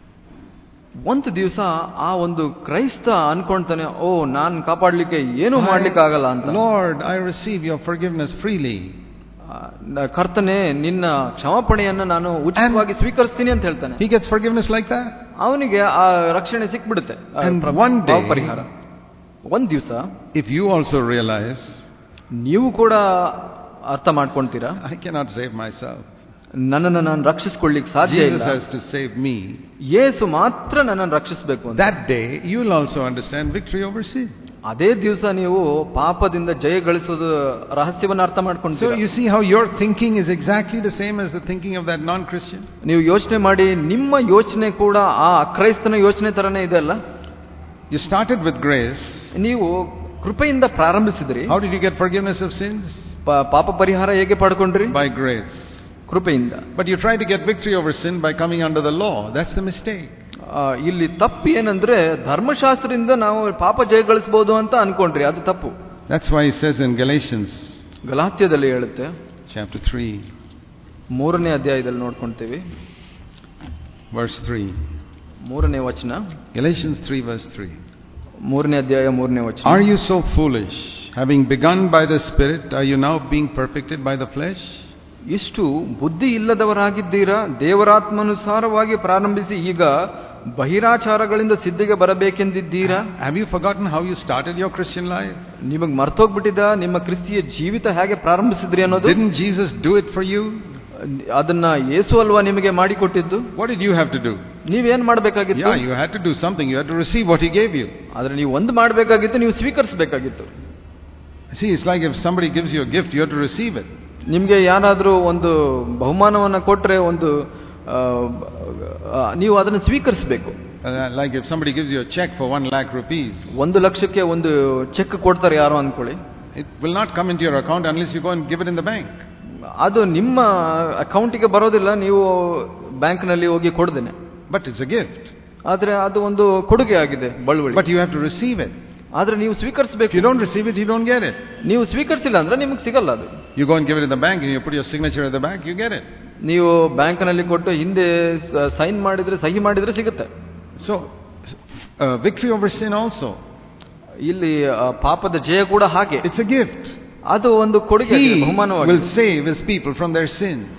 ಒಂದು ದಿವಸ ಆ ಒಂದು ಕ್ರೈಸ್ತ ಅನ್ಕೊಂತಾನೆ ಓ ನಾನ್ ಕಾಪಾಡ್ಲಿಕ್ಕೆ ಏನು ಮಾಡ್ಲಿಕ್ಕೆ ಆಗಲ್ಲ ಅಂತ Lord, I receive your forgiveness freely. ಆ, ನ- ಕರ್ತನೆ ನಿನ್ನ ಕ್ಷಮಾಪಣೆಯನ್ನ ನಾನು ಉಚಿತವಾಗಿ ಸ್ವೀಕರಿಸ್ತೀನಿ ಅಂತ ಹೇಳ್ತಾನೆ He gets forgiveness like that. ಅವನಿಗೆ ಆ ರಕ್ಷಣೆ ಸಿಕ್ಬಿಡುತ್ತೆ ಆ And ಪ್ರ- one day- ಪಾಪ ಪರಿಹಾರ ಒಂದ್ ದಿವಸ If you also realize, ನೀವು ಕೂಡ ಅರ್ಥ ಮಾಡ್ಕೊಂತೀರಾ I cannot save myself. ನನ್ನನ್ನು ನಾನು ರಕ್ಷಿಸ್ಕೊಳ್ಳಿಕ್ ಸಾಧ್ಯ Jesus ಇಲ್ಲ has to save me. ಯೇಸು ಮಾತ್ರ ನನ್ನನ್ನು ರಕ್ಷಿಸಬೇಕು ಅಂತ That day, you will also understand victory over sin. ಅದೇ ದಿವಸ ನೀವು ಪಾಪದಿಂದ ಜಯ ಗಳಿಸೋದು ರಹಸ್ಯವನ್ನ ಅರ್ಥ So ಮಾಡ್ಕೊಂತೀರಾ you see how your thinking is exactly the same as the thinking of that non-Christian. ನೀವು ಯೋಚನೆ ಮಾಡಿ ನಿಮ್ಮ ಯೋಚನೆ ಕೂಡ ಆ ಅಕ್ರೈಸ್ತನ ಯೋಚನೆ ತರನೇ ಇದೆ ಅಲ್ಲ You started with grace. ನೀವು ಕೃಪೆಯಿಂದ ಪ್ರಾರಂಭಿಸಿದ್ರಿ How did you get forgiveness of sins? ಪ- ಪಾಪ ಪರಿಹಾರ ಹೇಗೆ ಪಡ್ಕೊಂಡ್ರಿ By grace. ಕೃಪೆಯಿಂದ But you try to get victory over sin by coming under the law. That's the mistake. ಆ, ಇಲ್ಲಿ ತಪ್ಪು ಏನಂದ್ರೆ ಧರ್ಮಶಾಸ್ತ್ರದಿಂದ ನಾವು ಪಾಪ ಜಯ ಗಳಿಸಬಹುದು ಅಂತ ಅನ್ಕೊಂಡ್ರಿ ಅದು ತಪ್ಪು That's why he says in Galatians ಗಲಾತ್ಯದಲ್ಲಿ ಹೇಳುತ್ತೆ chapter 3, ಮೂರನೇ ಅಧ್ಯಾಯದಲ್ಲಿ ನೋಡ್ಕೊಂತೀವಿ verse 3. ಮೂರನೇ ವಚನ Galatians 3, verse 3. ಮೂರನೇ ಅಧ್ಯಾಯ ಮೂರನೇ ವಚನ Are you so foolish? Having begun by the Spirit, are you now being perfected by the flesh? ಇಷ್ಟು ಬುದ್ಧಿ ಇಲ್ಲದವರಾಗಿದ್ದೀರಾ ದೇವರಾತ್ಮನುಸಾರವಾಗಿ ಪ್ರಾರಂಭಿಸಿ ಈಗ ಬಹಿರಾಚಾರಗಳಿಂದ ಸಿದ್ಧಿಗೆ ಬರಬೇಕೆಂದಿದ್ದೀರಾ Have you forgotten how you started your Christian life? ನಿಮಗೆ ಮರ್ತೋಗ್ಬಿಟ್ಟಿದ ನಿಮ್ಮ ಕ್ರಿಸ್ತಿಯ ಜೀವಿತ ಹೇಗೆ ಪ್ರಾರಂಭಿಸಿದ್ರಿ ಅನ್ನೋದು Didn't Jesus do it for you? ಅದನ್ನ ಯೇಸು ಅಲ್ವಾ ನಿಮಗೆ ಮಾಡಿಕೊಟ್ಟಿದ್ದು What did you have to do? ನೀವೇನ್ ಮಾಡಬೇಕಾಗಿತ್ತು Yeah, you had to do something. You had to receive what He gave you. ಆದ್ರೆ ನೀವು ಒಂದು ಮಾಡಬೇಕಾಗಿತ್ತು ನೀವು ಸ್ವೀಕರಿಸಬೇಕಾಗಿತ್ತು See, it's like if somebody gives you a gift, you have to receive it. ನಿಮಗೆ ಯಾರಾದರೂ ಒಂದು ಬಹುಮಾನವನ್ನ ಕೊಟ್ರೆ ಒಂದು ಆ, ಆ, ನೀವು ಅದನ್ನು ಸ್ವೀಕರಿಸಬೇಕು Uh, like if somebody gives you a check for one lakh rupees, ಒಂದು ಲಕ್ಷಕ್ಕೆ ಒಂದು ಚೆಕ್ ಕೊಡ್ತಾರೆ ಯಾರೋ ಅನ್ಕೊಳ್ಳಿ it will not come into your account unless you go and give it in the bank. ಅದು ನಿಮ್ಮ ಅಕೌಂಟಿಗೆ ಬರೋದಿಲ್ಲ ನೀವು ಬ್ಯಾಂಕ್ನಲ್ಲಿ ಹೋಗಿ ಕೊಡ್ದೇನೆ But it's a gift. ಆದ್ರೆ ಅದು ಒಂದು ಕೊಡುಗೆ ಆಗಿದೆ ಬಳುವಳಿ But you have to receive it. ಆದ್ರೆ ನೀವು If ಸ್ವೀಕರಿಸಬೇಕು you don't receive it, you don't get it. ನೀವು ಸ್ವೀಕರಿಸಿಲ್ಲ ಅಂದ್ರೆ ನಿಮಗೆ ಸಿಗಲ್ಲ ಅದು You go and give it in the bank and you put your signature at the back, you get it. ನೀವು ಬ್ಯಾಂಕ್ನಲ್ಲಿ ಕೊಟ್ಟು ಹಿಂದೆ ಸೈನ್ ಮಾಡಿದ್ರೆ ಸಹಿ ಮಾಡಿದ್ರೆ ಸಿಗುತ್ತೆ So, uh, victory over sin also. ಇಲ್ಲಿ ಆ, ಪಾಪದ ಜಯ ಕೂಡ ಹಾಗೆ It's a gift. ಅದು ಒಂದು ಕೊಡುಗೆ ಆಗಿದೆ, He ಬಹುಮಾನವಾಗಿದೆ will save his people from their sins.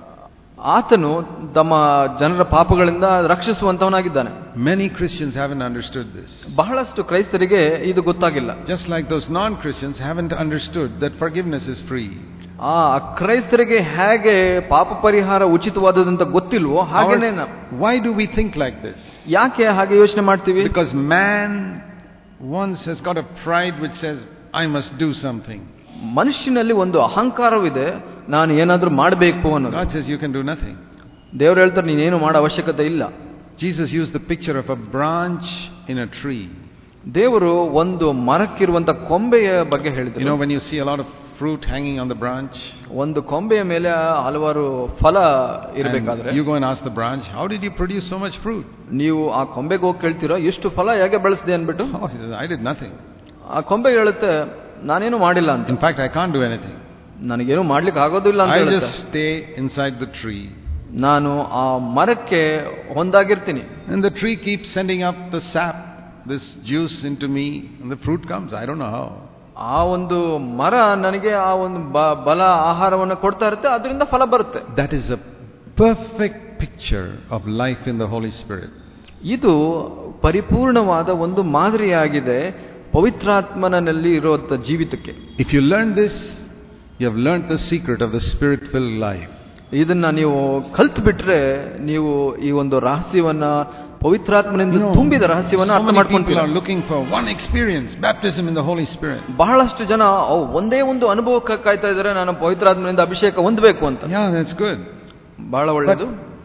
ಆತನು ತಮ್ಮ ಜನರ ಪಾಪಗಳಿಂದ ರಕ್ಷಿಸುವಂತವನಾಗಿದ್ದಾನೆ Many Christians haven't understood this. ಬಹಳಷ್ಟು ಕ್ರೈಸ್ತರಿಗೆ ಇದು ಗೊತ್ತಾಗಿಲ್ಲ Just like those non Christians haven't understood that forgiveness is free. ಆ ಕ್ರೈಸ್ತರಿಗೆ ಹೇಗೆ ಪಾಪ ಪರಿಹಾರ ಉಚಿತವಾದದಂತ ಗೊತ್ತಿಲ್ವೋ ಹಾಗೇನೆ Our- ನಾವು- why do we think like this? ಯಾಕೆ ಹಾಗೆ ಯೋಚನೆ ಮಾಡ್ತೀವಿ Because man once has got a pride which says, I must do something. ಮನುಷ್ಯನಲ್ಲಿ ಒಂದು ಅಹಂಕಾರವಿದೆ ನಾನು ಏನಾದ್ರೂ ಮಾಡಬೇಕು ಅನ್ನೋದು God says, You can do nothing. ದೇವ್ರು ಹೇಳ್ತಾರೆ ನೀನೇನು ಮಾಡೋ ಅವಶ್ಯಕತೆ ಇಲ್ಲ Jesus used the picture of a branch in a tree. ದೇವರು ಒಂದು ಮರಕ್ಕಿರುವಂತ ಕೊಂಬೆಯ ಬಗ್ಗೆ You ಹೇಳಿದ್ರು know, when you see a lot of fruit hanging on the branch, ಒಂದು ಕೊಂಬೆಯ ಮೇಲೆ ಹಲವಾರು ಫಲ ಇರಬೇಕಾದ್ರೆ and you go and ask the branch, How did you produce so much fruit? ನೀವು ಆ ಕೊಂಬೆಗೆ ಹೋಗಿ ಕೇಳ್ತೀರಾ ಎಷ್ಟು ಫಲ ಹೇಗೆ ಬೆಳೆಸಿದೆ ಅನ್ಬಿಟ್ಟು Oh, he says, I did nothing. ಆ ಕೊಂಬೆ ಹೇಳುತ್ತೆ ನಾನೇನು ಮಾಡಿಲ್ಲ ಅಂತ In fact, I can't do anything. ನನಗೇನು ಮಾಡ್ಲಿಕ್ಕೆ ಆಗೋದಿಲ್ಲ ಅಂತ I ಹೇಳುತ್ತೆ just stay inside the tree. ನಾನು ಆ ಮರಕ್ಕೆ ಹೊಂದಾಗಿರ್ತೀನಿ And the tree keeps sending up the sap, this juice into me, and the fruit comes. I don't know how. ಆ ಒಂದು ಮರ ನನಗೆ ಆ ಒಂದು ಬ- ಬಲ ಆಹಾರವನ್ನು ಕೊಡ್ತಾ ಇರುತ್ತೆ ಅದರಿಂದ ಫಲ ಬರುತ್ತೆ That is a perfect picture of life in the Holy Spirit. ಇದು ಪರಿಪೂರ್ಣವಾದ ಒಂದು ಮಾದರಿಯಾಗಿದೆ ಪವಿತ್ರಾತ್ಮನಲ್ಲಿ ಇರುವಂತ ಜೀವಿತಕ್ಕೆ If you learn this, you have learned the secret of the spirit filled life. ಇದನ್ನ ನೀವು ಕಲ್ತು ಬಿಟ್ರೆ ನೀವು ಈ ಒಂದು ರಹಸ್ಯವನ್ನ ಪವಿತ್ರಾತ್ಮನಿಂದ You know, ತುಂಬಿದ ರಹಸ್ಯವನ್ನ so ಅರ್ಥ many people ಮಾಡ್ಕೊಂತೀರ are looking for one experience, baptism in the Holy Spirit. ಬಹಳಷ್ಟು ಜನ ಅವ್ ಒಂದೇ ಒಂದು ಅನುಭವಕ್ಕೆ ಕಾಯ್ತಾ ಇದ್ದಾರೆ ನಾನು ಪವಿತ್ರಾತ್ಮನಿಂದ ಅಭಿಷೇಕ ಹೊಂದಬೇಕು ಅಂತ Yeah, that's good. ಬಹಳ ಒಳ್ಳೆಯದು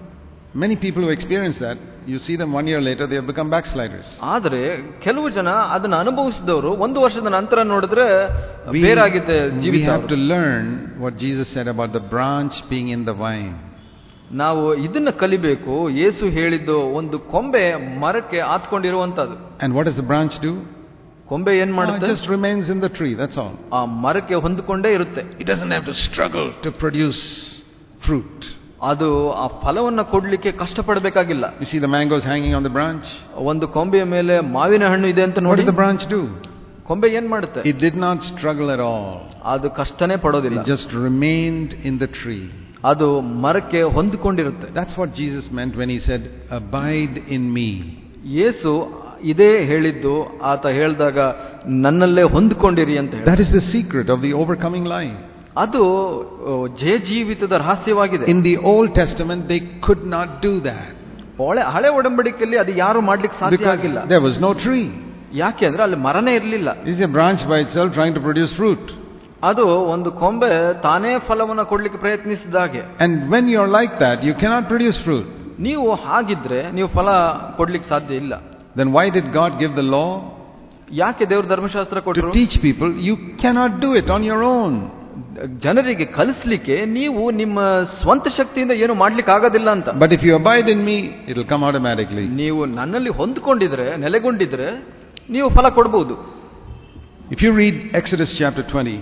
Many people who experience that, you see them one year later, they have become backsliders. ಆದರೆ ಕೆಲವು ಜನ ಅದನ್ನ ಅನುಭವಿಸಿದವರು ಒಂದು ವರ್ಷದ ನಂತರ ನೋಡಿದ್ರೆ We, ಬೇರಾಗಿದೆ we ಜೀವಿತ have to ಅವ್ರದ್ದು. learn what Jesus said about the branch being in the vine. ನಾವು ಇದನ್ನ ಕಲಿಬೇಕು ಯೇಸು ಹೇಳಿದ್ದು ಒಂದು ಕೊಂಬೆ ಮರಕ್ಕೆ ಆತ್ಕೊಂಡಿರುವಂತದ್ದು And what does the branch do? ಕೊಂಬೆ ಏನ್ Oh, it ಮಾಡುತ್ತೆ just remains in the tree, that's all. ಆ ಮರಕ್ಕೆ ಹೊಂದಿಕೊಂಡೇ ಇರುತ್ತೆ It doesn't have to struggle to produce fruit. ಅದು ಆ ಫಲವನ್ನ ಕೊಡ್ಲಿಕ್ಕೆ ಕಷ್ಟಪಡಬೇಕಾಗಿಲ್ಲ You see the mangoes hanging on the branch? ಒಂದು ಕೊಂಬೆಯ ಮೇಲೆ ಮಾವಿನ ಹಣ್ಣು ಇದೆ ಅಂತ What ನೋಡಿ did the branch do? ಕೊಂಬೆ ಏನ್ ಮಾಡುತ್ತೆ It did not struggle at all. ಅದು ಕಷ್ಟನೇ ಪಡೋದಿಲ್ಲ It just remained in the tree. ಅದು ಮರಕ್ಕೆ ಹೊಂದಿಕೊಂಡಿರುತ್ತೆ That's what Jesus meant when he said, Abide in me. ಯೇಸು ಇದೇ ಹೇಳಿದ್ದು ಆತ ಹೇಳಿದಾಗ ನನ್ನಲ್ಲೇ ಹೊಂದಿಕೊಂಡಿರಿ ಅಂತ ಹೇಳಿ That is the secret of the overcoming life. ಅದು ಆ, ಜಯ ಜೀವಿತದ ರಹಸ್ಯವಾಗಿದೆ In the Old Testament, they could not do that ಹಳೆ ಹಳೆ ಒಡಂಬಡಿಕೆಯಲ್ಲಿ ಅದು ಯಾರು ಮಾಡ್ಲಿಕ್ಕೆ ಸಾಧ್ಯ because ಆಗಿಲ್ಲ there was no tree. ಯಾಕೆ ಅಂದ್ರೆ ಅಲ್ಲಿ ಮರನೇ ಇರಲಿಲ್ಲ It's a branch by itself trying to produce fruit. ಅದು ಒಂದು ಕೊಂಬೆ ತಾನೇ ಫಲವನ್ನ ಕೊಡ್ಲಿಕ್ಕೆ ಪ್ರಯತ್ನಿಸಿದ ಹಾಗೆ And when you're like that, you cannot produce fruit. ನೀವು ಹಾಗಿದ್ರೆ ನೀವು ಫಲ ಕೊಡ್ಲಿಕ್ಕೆ ಸಾಧ್ಯ ಇಲ್ಲ Then why did God give the law? ಯಾಕೆ ದೇವ್ರ ಧರ್ಮಶಾಸ್ತ್ರ To ಕೊಟ್ಟರು teach people you cannot do it on your own. ಜನರಿಗೆ ಕಲಿಸ್ಲಿಕ್ಕೆ ನೀವು ನಿಮ್ಮ ಸ್ವಂತ ಶಕ್ತಿಯಿಂದ ಏನು ಮಾಡ್ಲಿಕ್ಕೆ ಆಗೋದಿಲ್ಲ ಅಂತ But if you abide in me, it'll come automatically. ನೀವು ನನ್ನಲ್ಲಿ ಹೊಂದ್ಕೊಂಡಿದ್ರೆ ನೆಲೆಗೊಂಡಿದ್ರೆ ನೀವು ಫಲ ಕೊಡ್ಬೋದು If you read Exodus chapter 20,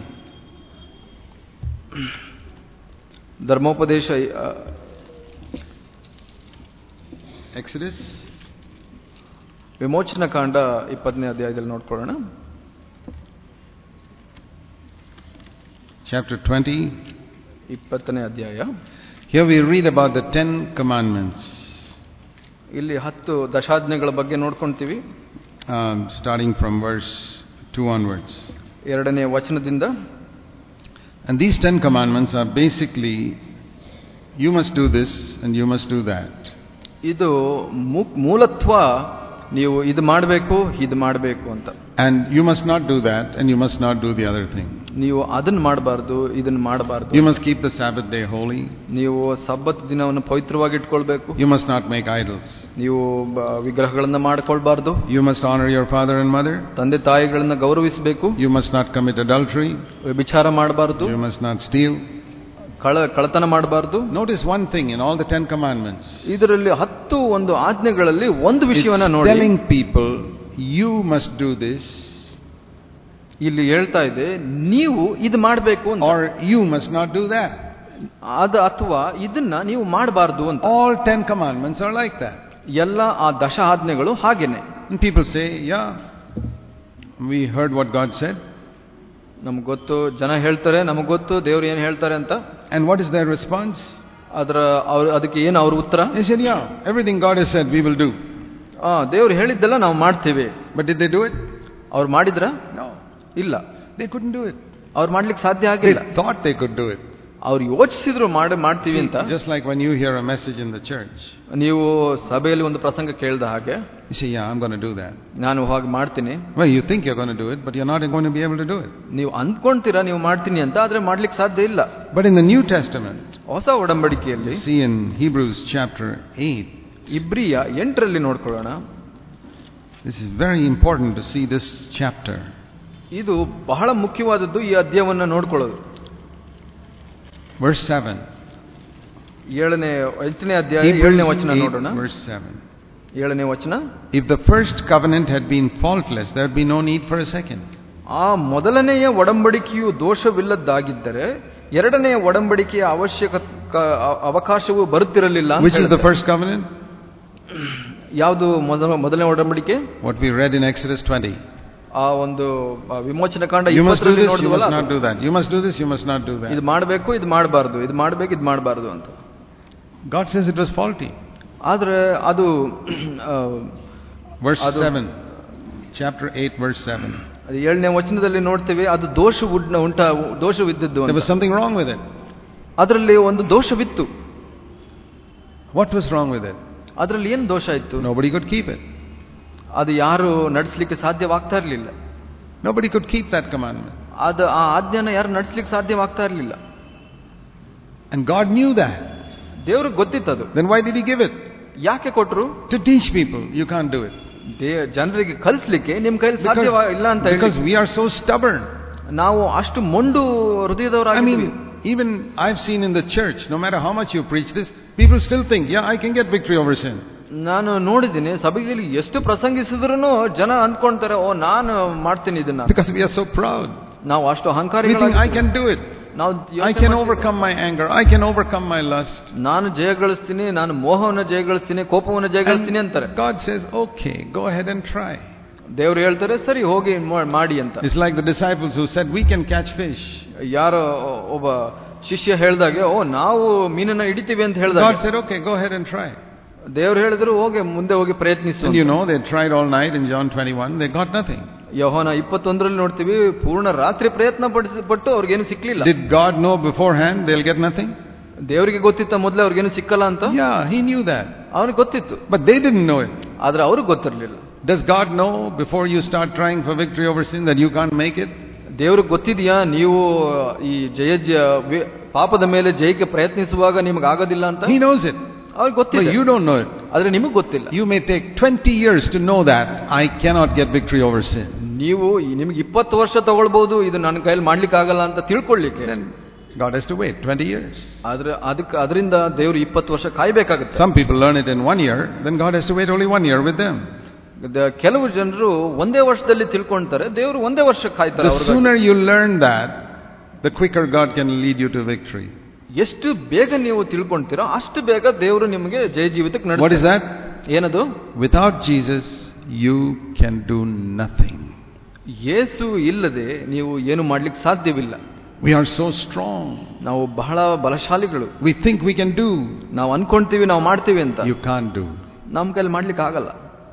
ಧರ್ಮೋಪದೇಶ ಆ, Exodus ವಿಮೋಚನ ಕಾಂಡ ಇಪ್ಪತ್ತನೇ ಅಧ್ಯಾಯದಲ್ಲಿ ನೋಡ್ಕೊಳ್ಳೋಣ chapter 20, ಇಪ್ಪತ್ತನೇ ಅಧ್ಯಾಯ here we read about the Ten Commandments. ಇಲ್ಲಿ ಹತ್ತು ದಶಾಜ್ಞೆಗಳ ಬಗ್ಗೆ ನೋಡ್ಕೊಂತೀವಿ um, starting from verse 2 onwards. ಎರಡನೇ ವಚನದಿಂದ And these Ten Commandments are basically you must do this and you must do that. ಇದು ಮು- ಮೂಲತ್ವ ನೀವು ಇದು ಮಾಡಬೇಕು ಇದು ಮಾಡಬೇಕು ಅಂತ And you must not do that and you must not do the other thing. ನೀವು ಅದನ್ನ ಮಾಡಬಾರ್ದು ಇದನ್ನ ಮಾಡಬಾರ್ದು You must keep the Sabbath day holy. ನೀವು ಸಬ್ಬತ್ ದಿನವನ್ನು ಪವಿತ್ರವಾಗಿ ಇಟ್ಕೊಳ್ಬೇಕು You must not make idols. ನೀವು ಬ- ವಿಗ್ರಹಗಳನ್ನ ಮಾಡ್ಕೊಳ್ಬಾರ್ದು You must honor your father and mother. ತಂದೆ ತಾಯಿಗಳನ್ನ ಗೌರವಿಸಬೇಕು You must not commit adultery. ವಿಚಾರ ಮಾಡಬಾರ್ದು You must not steal. ಕಳ ಕಳತನ ಮಾಡಬಾರ್ದು Notice one thing in all the Ten Commandments. ಇದರಲ್ಲಿ ಹತ್ತು ಒಂದು ಆಜ್ಞೆಗಳಲ್ಲಿ ಒಂದು ವಿಷಯವನ್ನ It's ನೋಡಿ telling people you must do this ಇಲ್ಲಿ ಹೇಳ್ತಾ ಇದೆ ನೀವು ಇದು ಮಾಡಬೇಕು ಅಂತ or you must not do that. ಅದ ಅಥವಾ ಇದನ್ನ ನೀವು ಮಾಡಬಾರ್ದು ಅಂತ All Ten Commandments are like that. ಎಲ್ಲ ಆ ದಶ ಆಜ್ಞೆಗಳು ಹಾಗೇನೆ And people say, yeah, we heard what God said. ನಮ್ಗೆ ಗೊತ್ತು ಜನ ಹೇಳ್ತಾರೆ ನಮಗ್ ಗೊತ್ತು ದೇವ್ರು ಏನ್ ಹೇಳ್ತಾರೆ ಅಂತ And what is their response? ಅದರ ಅವ್ರ ಅದಕ್ಕೆ ಏನು ಅವ್ರ ಉತ್ತರ They said, yeah, everything God has said we will do. ಆ ದೇವ್ರು ಹೇಳಿದ್ದೆಲ್ಲ ನಾವು ಮಾಡ್ತೀವಿ But did they do it? ಅವ್ರು ಮಾಡಿದ್ರ No. ಇಲ್ಲ They couldn't do it. ಅವ್ರು ಮಾಡ್ಲಿಕ್ಕೆ ಸಾಧ್ಯ They ಆಗಿಲ್ಲ thought they could do it. ಅವ್ರು ಯೋಚಿಸಿದ್ರು ಮಾಡಿ ಮಾಡ್ತೀವಿ See, ಅಂತ just like when you hear a message in the church, ನೀವು ಸಭೆಯಲ್ಲಿ ಒಂದು ಪ್ರಸಂಗ ಕೇಳ್ದ ಹಾಗೆ you say, yeah, I'm going to do that. ನಾನು ಹಾಗೆ ಮಾಡ್ತೀನಿ Well, you think you're going to do it, but you're not going to be able to do it. ನೀವು ಅಂದ್ಕೊಂತೀರಾ ನೀವು ಮಾಡ್ತೀನಿ ಅಂತ ಆದ್ರೆ ಮಾಡ್ಲಿಕ್ಕೆ ಸಾಧ್ಯ ಇಲ್ಲ But in the New Testament, ಹೊಸ ಒಡಂಬಡಿಕೆಯಲ್ಲಿ see in Hebrews chapter 8, ಇಬ್ರಿಯ ಎಂಟರಲ್ಲಿ ನೋಡ್ಕೊಳ್ಳೋಣ this is very important to see this chapter. ಇದು ಬಹಳ ಮುಖ್ಯವಾದದ್ದು ಈ ಅಧ್ಯಾಯವನ್ನು ನೋಡ್ಕೊಳ್ಳೋದು Verse 7. ಏಳನೇ ಎಂಟನೇ ಅಧ್ಯಾಯ Hebrews ಏಳನೇ ವಚನ 8, ನೋಡೋಣ verse 7. ಏಳನೇ ವಚನ If the first covenant had been faultless, there would be no need for a second. ಆ ಮೊದಲನೆಯ ಒಡಂಬಡಿಕೆಯು ದೋಷವಿಲ್ಲದ್ದಾಗಿದ್ದರೆ ಎರಡನೆಯ ಒಡಂಬಡಿಕೆಯ ಅವಶ್ಯಕ ಕ- ಅ- ಅವಕಾಶವು ಬರುತ್ತಿರಲಿಲ್ಲ ಅಂತ Which is the ಹೇಳ್ತಾರೆ. first covenant? ಯಾವುದು ಮೊದಲ ಮೊದಲನೇ ಒಡಂಬಡಿಕೆ What we read in Exodus 20. ಆ ಒಂದು ಆ, ವಿಮೋಚನ ಕಾಂಡ You must do ಇಪ್ಪತ್ತರಲ್ಲಿ this, you ನೋಡಿದ್ವಲ್ಲ must not ಅದು. do that. You must do this, you must not do ಇದು that. ಮಾಡಬೇಕು ಇದು ಮಾಡಬಾರ್ದು ಇದು ಮಾಡಬೇಕು ಇದು ಮಾಡಬಾರ್ದು ಅಂತ God says it was faulty. ಆದ್ರೆ ಅದು ಆ, Verse Adu- 7. Chapter 8, verse 7. ಅದು ಏಳನೇ ವಚನದಲ್ಲಿ ನೋಡ್ತೇವೆ ಅದು ದೋಷ ಉಡ್ನ ಉಂಟ ದೋಷವಿದ್ದದ್ದು There was ಅಂತ. something wrong with it. ಅದರಲ್ಲಿ ಒಂದು ದೋಷವಿತ್ತು What was wrong with it? ಅದರಲ್ಲಿ ಏನು ದೋಷ ಇತ್ತು Nobody could keep it. ಅದು ಯಾರು ನಡೆಸಲಿಕ್ಕೆ ಸಾಧ್ಯವಾಗ್ತಾ ಇರಲಿಲ್ಲ Nobody could keep that commandment. ಅದು ಆ ಆಜ್ಞೆನ ಯಾರು ನಡೆಸಲಿಕ್ಕೆ ಸಾಧ್ಯವಾಗ್ತಾ ಇರಲಿಲ್ಲ And God knew that. ದೇವ್ರಿಗೆ ಗೊತ್ತಿತ್ತದು Then why did He give it? ಯಾಕೆ ಕೊಟ್ರು To teach people you can't do it. ದೇ ಜನರಿಗೆ ಕಲಿಸ್ಲಿಕ್ಕೆ ನಿಮ್ ಕೈಲಿ ಸಾಧ್ಯ ಇಲ್ಲ ಅಂತ Because, ಹೇಳಿ because we are so stubborn. ನಾವು ಅಷ್ಟು ಮೊಂಡು I ಹೃದಯದವರಾಗಿದ್ದೀವಿ mean, even I've seen in the church, no matter how much you preach this, people still think, yeah, I can get victory over sin. ನಾನು ನೋಡಿದ್ದೀನಿ ಸಭೆಯಲ್ಲಿ ಎಷ್ಟು ಪ್ರಸಂಗಿಸಿದ್ರು ಜನ ಅಂದ್ಕೊಂತಾರೆ ಓ ನಾನು ಮಾಡ್ತೀನಿ ಇದನ್ನ Because we are so proud. ನಾವು ಅಷ್ಟು We ಅಹಂಕಾರಿ think, I can do it. ನಾವು I ಯೋಚ್ನೆ can ಮಾಡ್ತೀವಿ. overcome my anger. I can overcome my lust. ನಾನು ಜಯಗಳಿಸ್ತೀನಿ ನಾನು ಮೋಹವನ್ನು ಜಯಗಳಿಸ್ತೀನಿ ಕೋಪವನ್ನು ಜಯಗಳಿಸ್ತೀನಿ ಅಂತಾರೆ And God says, okay, go ahead and try. ದೇವ್ರು ಹೇಳ್ತಾರೆ ಸರಿ ಹೋಗಿ ಮಾ- ಮಾಡಿ ಅಂತ It's like the disciples who said, we can catch fish. ಯಾರೋ ಒಬ್ಬ ಶಿಷ್ಯ ಹೇಳ್ದಾಗೆ ಓ ನಾವು ಮೀನನ್ನ ಹಿಡಿತೀವಿ ಅಂತ ಹೇಳ್ದಾಗ God said, okay, go ahead and try. ದೇವ್ರು ಹೇಳಿದ್ರು ಹೋಗಿ ಮುಂದೆ ಹೋಗಿ ಪ್ರಯತ್ನಿಸು And you know, they tried all night in John 21, they got nothing. ಯೋಹಾನ ಇಪ್ಪತ್ತೊಂದರಲ್ಲಿ ನೋಡ್ತೀವಿ ಪೂರ್ಣ ರಾತ್ರಿ ಪ್ರಯತ್ನ ಪಡಿಸಿ ಪಟ್ಟು ಅವ್ರಿಗೇನು ಸಿಕ್ಲಿಲ್ಲ Did God know beforehand they'll get nothing? ದೇವರಿಗೆ ಗೊತ್ತಿತ್ತ ಮೊದಲೇ ಅವ್ರಿಗೇನು ಸಿಕ್ಕಲ್ಲ ಅಂತ Yeah, He knew that. ಅವ್ರಿಗೆ ಗೊತ್ತಿತ್ತು But they didn't know it. ಆದ್ರೆ ಅವ್ರಿಗೆ ಗೊತ್ತಿರಲಿಲ್ಲ Does God know before you start trying for victory over sin that you can't make it? ದೇವ್ರಿಗೆ ಗೊತ್ತಿದೆಯಾ ನೀವು ಈ ಜಯ ಜ- ವಿ- ಪಾಪದ ಮೇಲೆ ಜಯಕ್ಕೆ ಪ್ರಯತ್ನಿಸುವಾಗ ನಿಮ್ಗೆ ಆಗೋದಿಲ್ಲ ಅಂತ He knows it. ಅವ್ರಿಗೆ But ಗೊತ್ತಿಲ್ಲ you don't know it. ಆದ್ರೆ ನಿಮಗೆ ಗೊತ್ತಿಲ್ಲ You may take 20 years to know that I cannot get victory over sin. ನೀವು ಈ- ನಿಮ್ಗೆ ಇಪ್ಪತ್ತು ವರ್ಷ ತಗೊಳ್ಬಹುದು ಇದು ನನ್ನ ಕೈಯಲ್ಲಿ ಮಾಡ್ಲಿಕ್ಕೆ ಆಗಲ್ಲ ಅಂತ ತಿಳ್ಕೊಳ್ಳಿಕ್ಕೆ Then God has to wait 20 years. ಆದ್ರೆ ಅದಕ್ಕೆ ಅದರಿಂದ ದೇವರು ಇಪ್ಪತ್ತು ವರ್ಷ ಕಾಯ್ಬೇಕಾಗುತ್ತೆ Some people learn it in one year, then God has to wait only one year with them. ದ- ಕೆಲವು ಜನರು ಒಂದೇ ವರ್ಷದಲ್ಲಿ ತಿಳ್ಕೊಂತಾರೆ ದೇವರು ಒಂದೇ ವರ್ಷ ಕಾಯ್ತಾರೆ The ಅವ್ರಿಗಾಗಿ. sooner you learn that, the quicker God can lead you to victory. ಎಷ್ಟು ಬೇಗ ನೀವು ತಿಳ್ಕೊಂತೀರೋ ಅಷ್ಟು ಬೇಗ ದೇವರು ನಿಮಗೆ ಜಯ ಜೀವಿತಕ್ಕೆ What is ನಡೆಸ್ತಾರೆ that? ಏನದು Without Jesus, you can do nothing. ಯೇಸು ಇಲ್ಲದೆ ನೀವು ಏನು ಮಾಡ್ಲಿಕ್ಕೆ ಸಾಧ್ಯವಿಲ್ಲ We are so strong. ನಾವು ಬಹಳ ಬಲಶಾಲಿಗಳು We think we can do. ನಾವು ಅನ್ಕೊಂತೀವಿ ನಾವು ಮಾಡ್ತೀವಿ ಅಂತ You can't do. ನಮ್ಮ ಕೈಲಿ ಮಾಡ್ಲಿಕ್ಕೆ ಆಗಲ್ಲ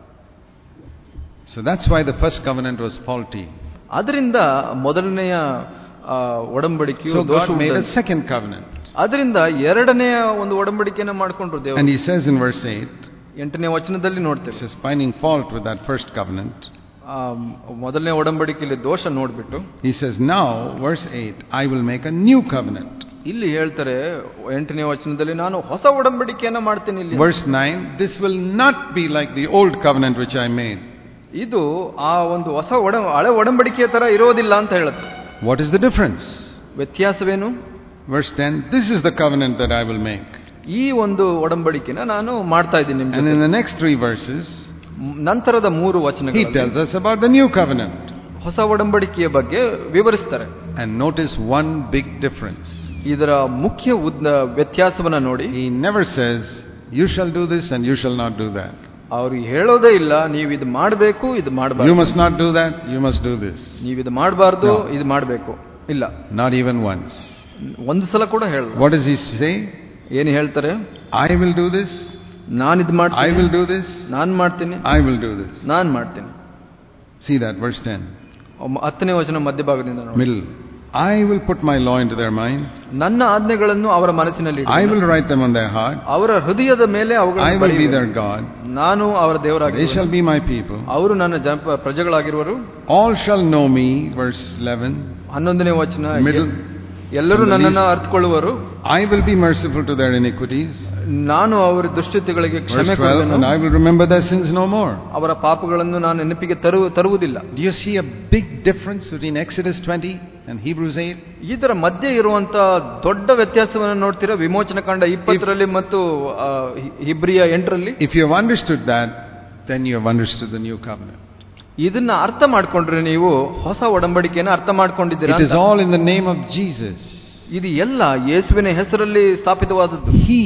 So that's why the first covenant was faulty. ಅದರಿಂದ ಮೊದಲನೆಯ ಆ, ಒಡಂಬಡಿಕೆಯು So ದೋಷ God made a ಉಂಟಾಯ್ತು. second covenant. ಅದರಿಂದ ಎರಡನೆಯ ಒಂದು ಒಡಂಬಡಿಕೆಯನ್ನು ಮಾಡಿಕೊಂಡ್ರು And ದೇವರು he says in verse 8, ಎಂಟನೇ ವಚನದಲ್ಲಿ he ನೋಡ್ತೇವೆ says, finding fault with that first covenant, ಆ, ಮೊದಲನೇ ಒಡಂಬಡಿಕೆಯಲ್ಲಿ ದೋಷ ನೋಡ್ಬಿಟ್ಟು he says, Now, verse 8, I will make a new covenant. ಇಲ್ಲಿ ಹೇಳ್ತಾರೆ ಎಂಟನೇ ವಚನದಲ್ಲಿ ನಾನು ಹೊಸ ಒಡಂಬಡಿಕೆಯನ್ನ ಮಾಡ್ತೀನಿ ಇಲ್ಲಿ Verse 9, this will not be like the old covenant which I made. ಇದು ಆ ಒಂದು ಹೊಸ ಒಡ ಹಳೆ ಒಡಂಬಡಿಕೆಯ ತರ ಇರೋದಿಲ್ಲ ಅಂತ ಹೇಳುತ್ತೆ What is the difference? ವ್ಯತ್ಯಾಸವೇನು Verse 10, this is the covenant that I will make. ಈ ಒಂದು ಒಡಂಬಡಿಕೆನ ನಾನು ಮಾಡ್ತಾ ಇದ್ದೀನಿ ನಿಮ್ And ಜೊತೆ. in the next three verses, ಮ್- ನಂತರದ ಮೂರು he ವಚನಗಳು tells us about the new covenant. ಹೊಸ ಒಡಂಬಡಿಕೆಯ ಬಗ್ಗೆ ವಿವರಿಸ್ತಾರೆ And notice one big difference. ಇದರ ಮುಖ್ಯ ಉದ್ದ ವ್ಯತ್ಯಾಸವನ್ನ ನೋಡಿ He never says, You shall do this and you shall not do that. ಅವ್ರು ಹೇಳೋದೇ ಇಲ್ಲ ನೀವು ಇದು ಮಾಡಬೇಕು ಇದು You ಮಾಡಬಾರ್ದು must not do that, you must do this. ನೀವು ಇದು ಮಾಡಬಾರ್ದು No. ಇದು ಮಾಡಬೇಕು ಇಲ್ಲ Not even once. ಒಂದು ಸಲ ಕೂಡ ಹೇಳಲ್ಲ What does he say? ಏನು ಹೇಳ್ತಾರೆ I will do this, ನಾನು ಇದು I ಮಾಡ್ತೀನಿ will do this, ನಾನು ಮಾಡ್ತೀನಿ I will do this. ನಾನು ಮಾಡ್ತೀನಿ See that, verse 10. ಒಮ್ಮ- ಹತ್ತನೇ ವಚನ ಮಧ್ಯಭಾಗದಿಂದ ನೋಡಿ Middle. I will put my law into their mind, ನನ್ನ ಆಜ್ಞೆಗಳನ್ನು ಅವರ ಮನಸ್ಸಿನಲ್ಲಿ I ಇಡುವೆನು. will write them on their heart, ಅವರ ಹೃದಯದ ಮೇಲೆ I ಅವುಗಳನ್ನು will be ಬರೆಯುವೆನು. their God, ನಾನು ಅವರ they ದೇವರಾಗಿ shall be my people. ಅವರು ನನ್ನ ಜನ ಪ್ರಜೆಗಳಾಗಿರುವರು All shall know me, verse 11. ಹನ್ನೊಂದನೇ ವಚನ Middle. ಎಲ್ಲರೂ And the ನನ್ನನ್ನು least- ಅರ್ಥಕೊಳ್ಳುವರು I will be merciful to their iniquities. ನಾನು ಅವರ ದುಷ್ಟತೆಗಳಿಗೆ Verse ಕ್ಷಮೆ 12. And ಕೊಡುವೆನು I will remember their sins no more. ಅವರ ಪಾಪಗಳನ್ನು ನಾನು ನೆನಪಿಗೆ ತರು ತರುವುದಿಲ್ಲ Do you see a big difference between Exodus 20 and Hebrews 8? ಇದರ ಮಧ್ಯೆ ಇರುವಂತ ದೊಡ್ಡ ವ್ಯತ್ಯಾಸವನ್ನು ನೋಡ್ತೀರಾ ವಿಮೋಚನ ಕಾಂಡ ಇಪ್ಪತ್ತರಲ್ಲಿ ಮತ್ತು ಆ, ಹಿ- ಹಿಬ್ರಿಯ ಎಂಟರಲ್ಲಿ If you have understood that, then you have understood the new covenant. ಇದನ್ನ ಅರ್ಥ ಮಾಡ್ಕೊಂಡ್ರೆ ನೀವು ಹೊಸ ಒಡಂಬಡಿಕೆಯನ್ನು ಅರ್ಥ ಮಾಡ್ಕೊಂಡಿದ್ದೀರಾ It is ಅಂತ. all in the name of Jesus. ಇದು ಎಲ್ಲ ಯೇಸುವಿನ ಹೆಸರಲ್ಲಿ ಸ್ಥಾಪಿತವಾದದ್ದು He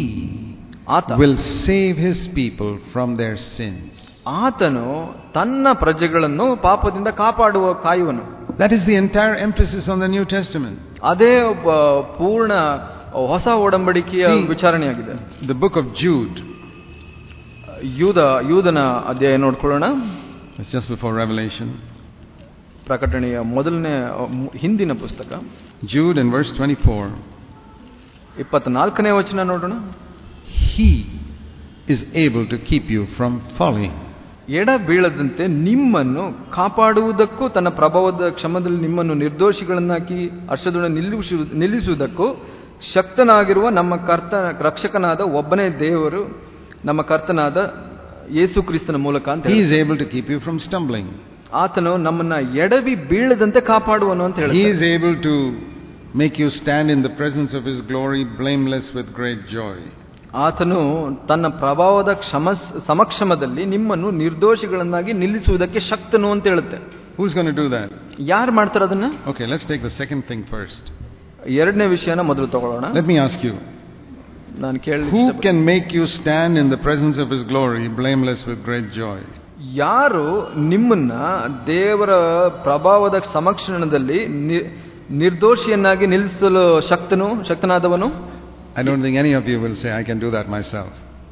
ಆತ will save his people from their sins. ಆತನು ತನ್ನ ಪ್ರಜೆಗಳನ್ನು ಪಾಪದಿಂದ ಕಾಪಾಡುವ ಕಾಯುವನು That is the entire emphasis on the New Testament. ಅದೇ ಒಬ್ಬ ಪೂರ್ಣ ಹೊಸ ಒಡಂಬಡಿಕೆಯ See- ವಿಚಾರಣೆಯಾಗಿದೆ The book of Jude, ಯೂದ ಯೂದನ ಅಧ್ಯಾಯ ನೋಡ್ಕೊಳ್ಳೋಣ it's just before Revelation. ಪ್ರಕಟಣೆಯ ಮೊದಲನೇ ಅ, ಮು- ಹಿಂದಿನ ಪುಸ್ತಕ Jude in verse 24. ಇಪ್ಪತ್ನಾಲ್ಕನೇ ವಚನ ನೋಡೋಣ He is able to keep you from falling. ಎಡ ಬೀಳದಂತೆ ನಿಮ್ಮನ್ನು ಕಾಪಾಡುವುದಕ್ಕೂ ತನ್ನ ಪ್ರಭಾವದ ಕ್ಷಮದಲ್ಲಿ ನಿಮ್ಮನ್ನು ನಿರ್ದೋಷಿಗಳನ್ನಾಕಿ ಹರ್ಷದೊಡ ನಿಲ್ಲಿಸು ನಿಲ್ಲಿಸುವುದಕ್ಕೂ ಶಕ್ತನಾಗಿರುವ ನಮ್ಮ ಕರ್ತ ರಕ್ಷಕನಾದ ಒಬ್ಬನೇ ದೇವರು ನಮ್ಮ ಕರ್ತನಾದ ಯೇಸು ಕ್ರಿಸ್ತನ ಮೂಲಕ ಅಂತ He ಹೇಳಿ. is able to keep you from stumbling. ಆತನು ನಮ್ಮನ್ನ ಎಡವಿ ಬೀಳದಂತೆ ಕಾಪಾಡುವನು ಅಂತ He ಹೇಳಿ is able to make you stand in the presence of His glory blameless with great joy. ಆತನು ತನ್ನ ಪ್ರಭಾವದ ಕ್ಷಮ ಸಮಕ್ಷಮದಲ್ಲಿ ನಿಮ್ಮನ್ನು ನಿರ್ದೋಷಿಗಳನ್ನಾಗಿ ನಿಲ್ಲಿಸುವುದಕ್ಕೆ ಶಕ್ತನು ಅಂತ ಹೇಳುತ್ತೆ Who's going to do that? ಯಾರು ಮಾಡ್ತಾರೆ ಅದನ್ನ Okay, let's take the second thing first. ಎರಡನೇ ವಿಷಯನ ಮೊದಲು ತಗೊಳ್ಳೋಣ Let me ask you ನಾನು ಕೇಳಿ who can make you stand in the presence of His glory blameless with great joy? ಯಾರು ನಿಮ್ಮನ್ನ ದೇವರ ಪ್ರಭಾವದ ಸಮಕ್ಷಣದಲ್ಲಿ ನಿ- ನಿರ್ದೋಷಿಯನ್ನಾಗಿ ನಿಲ್ಲಿಸಲು ಶಕ್ತನು ಶಕ್ತನಾದವನು I don't think any of you will say, I can do that myself.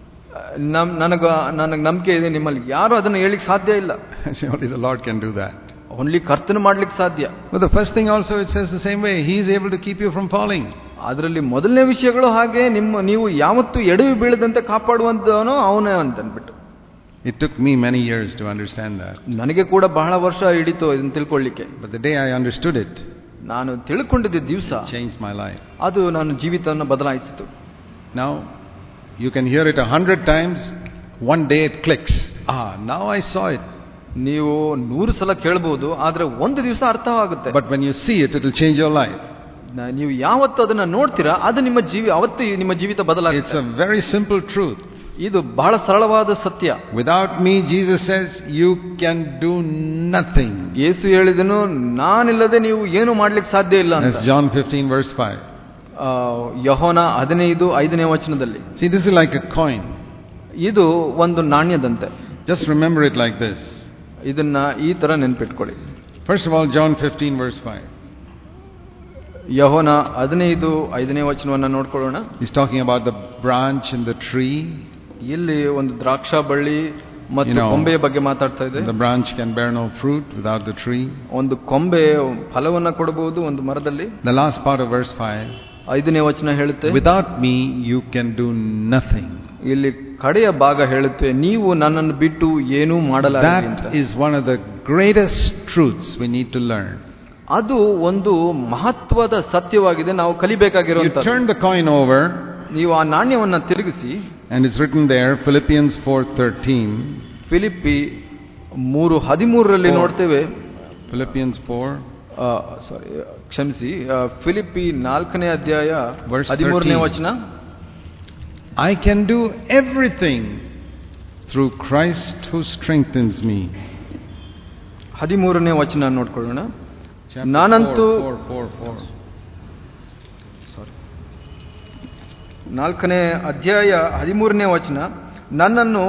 ನಮ್ ನನಗ ನನಗೆ ನಂಬಿಕೆ ಇದೆ ನಿಮ್ಮಲ್ಲಿ ಯಾರು ಅದನ್ನು ಹೇಳಿಕ್ ಸಾಧ್ಯ ಇಲ್ಲ I say, only the Lord can do that. Only ಕರ್ತನು ಮಾಡ್ಲಿಕ್ಕೆ ಸಾಧ್ಯ But the first thing also, it says the same way He is able to keep you from falling. ಅದರಲ್ಲಿ ಮೊದಲನೇ ವಿಷಯಗಳು ಹಾಗೆ ನಿಮ್ಮ ನೀವು ಯಾವತ್ತೂ ಎಡವಿ ಬೀಳದಂತೆ ಕಾಪಾಡುವಂತವನು ಅವನೇ ಅಂತ ಅಂದ್ಬಿಟ್ಟು It took me many years to understand that. ನನಗೆ ಕೂಡ ಬಹಳ ವರ್ಷ ಹಿಡಿತು ಇದನ್ನು ತಿಳ್ಕೊಳ್ಳಿಕ್ಕೆ But the day I understood it, ನಾನು ತಿಳ್ಕೊಂಡಿದ್ದ ದಿವಸ it changed my life. ಅದು ನನ್ನ ಜೀವಿತವನ್ನು ಬದಲಾಯಿಸಿತು Now, you can hear it a hundred times, one day it clicks. Ah, now I saw it. ನೀವು ನೂರು ಸಲ ಕೇಳಬಹುದು ಆದ್ರೆ ಒಂದು ದಿವಸ ಅರ್ಥವಾಗುತ್ತೆ But when you see it, it will change your life. ನ- ನೀವು ಯಾವತ್ತು ಅದನ್ನ ನೋಡ್ತೀರಾ ಅದು ನಿಮ್ಮ ಜೀವಿ ಅವತ್ತು ನಿಮ್ಮ ಜೀವಿತ It's ಬದಲಾಗುತ್ತೆ a very simple truth. ಇದು ಬಹಳ ಸರಳವಾದ ಸತ್ಯ Without me, Jesus says, you can do nothing. ಯೇಸು ಹೇಳಿದನು ನಾನಿಲ್ಲದೆ ನೀವು ಏನು ಮಾಡ್ಲಿಕ್ಕೆ ಸಾಧ್ಯ ಇಲ್ಲ ಅಂತ That's John 15, verse 5. ಆ, ಯೆಹೋನ ಹದಿನೈದು ಐದನೇ ವಚನದಲ್ಲಿ See, this is like a coin. ಇದು ಒಂದು ನಾಣ್ಯದಂತೆ Just remember it like this. ಇದನ್ನ ಈ ತರ ನೆನ್ಪಿಟ್ಕೊಳ್ಳಿ First of all, John 15, verse 5. ಯಹೋನ ಹದಿನೈದು ಐದನೇ ವಚನವನ್ನ ನೋಡ್ಕೊಳ್ಳೋಣ He's talking about the branch and the tree. ಇಲ್ಲಿ ಒಂದು ದ್ರಾಕ್ಷಾ ಬಳ್ಳಿ ಮತ್ತು You know, ಕೊಂಬೆಯ ಬಗ್ಗೆ ಮಾತಾಡ್ತಾ ಇದೆ The branch can bear no fruit without the tree. ಒಂದು ಕೊಂಬೆ ಫಲವನ್ನ ಕೊಡಬಹುದು ಒಂದು ಮರದಲ್ಲಿ The last part of verse 5 ಐದನೇ ವಚನ ಹೇಳುತ್ತೆ Without me, you can do nothing. ಇಲ್ಲಿ ಕಡೆಯ ಭಾಗ ಹೇಳುತ್ತೆ ನೀವು ನನ್ನನ್ನು ಬಿಟ್ಟು ಏನೂ ಮಾಡಲಾರೆ ಅಂತ That is one of the greatest truths we need to learn. ಅದು ಒಂದು ಮಹತ್ವದ ಸತ್ಯವಾಗಿದೆ ನಾವು You ಕಲಿಬೇಕಾಗಿರುವಂತ turn the coin over, ನೀವು ಆ ನಾಣ್ಯವನ್ನ ತಿರುಗಿಸಿ and it's written there, Philippians 4:13. Philippi ಮೂರು ಹದಿಮೂರರಲ್ಲಿ Four. ನೋಡ್ತೇವೆ Philippians 4, ಸಾರಿ ಕ್ಷಮಿಸಿ ಆ, ಫಿಲಿಪ್ಪಿ ನಾಲ್ಕನೇ ಅಧ್ಯಾಯ Verse ಹದಿಮೂರನೇ 13. ವಚನ I can do everything through Christ who strengthens me. ಹದಿಮೂರನೇ ವಚನ ನೋಡ್ಕೊಳ್ಳೋಣ Chapter ನಾನಂತೂ 4, 4, 4, 4. ಸಾರಿ ನಾಲ್ಕನೇ ಅಧ್ಯಾಯ ಹದಿಮೂರನೇ ವಚನ ನನ್ನನ್ನು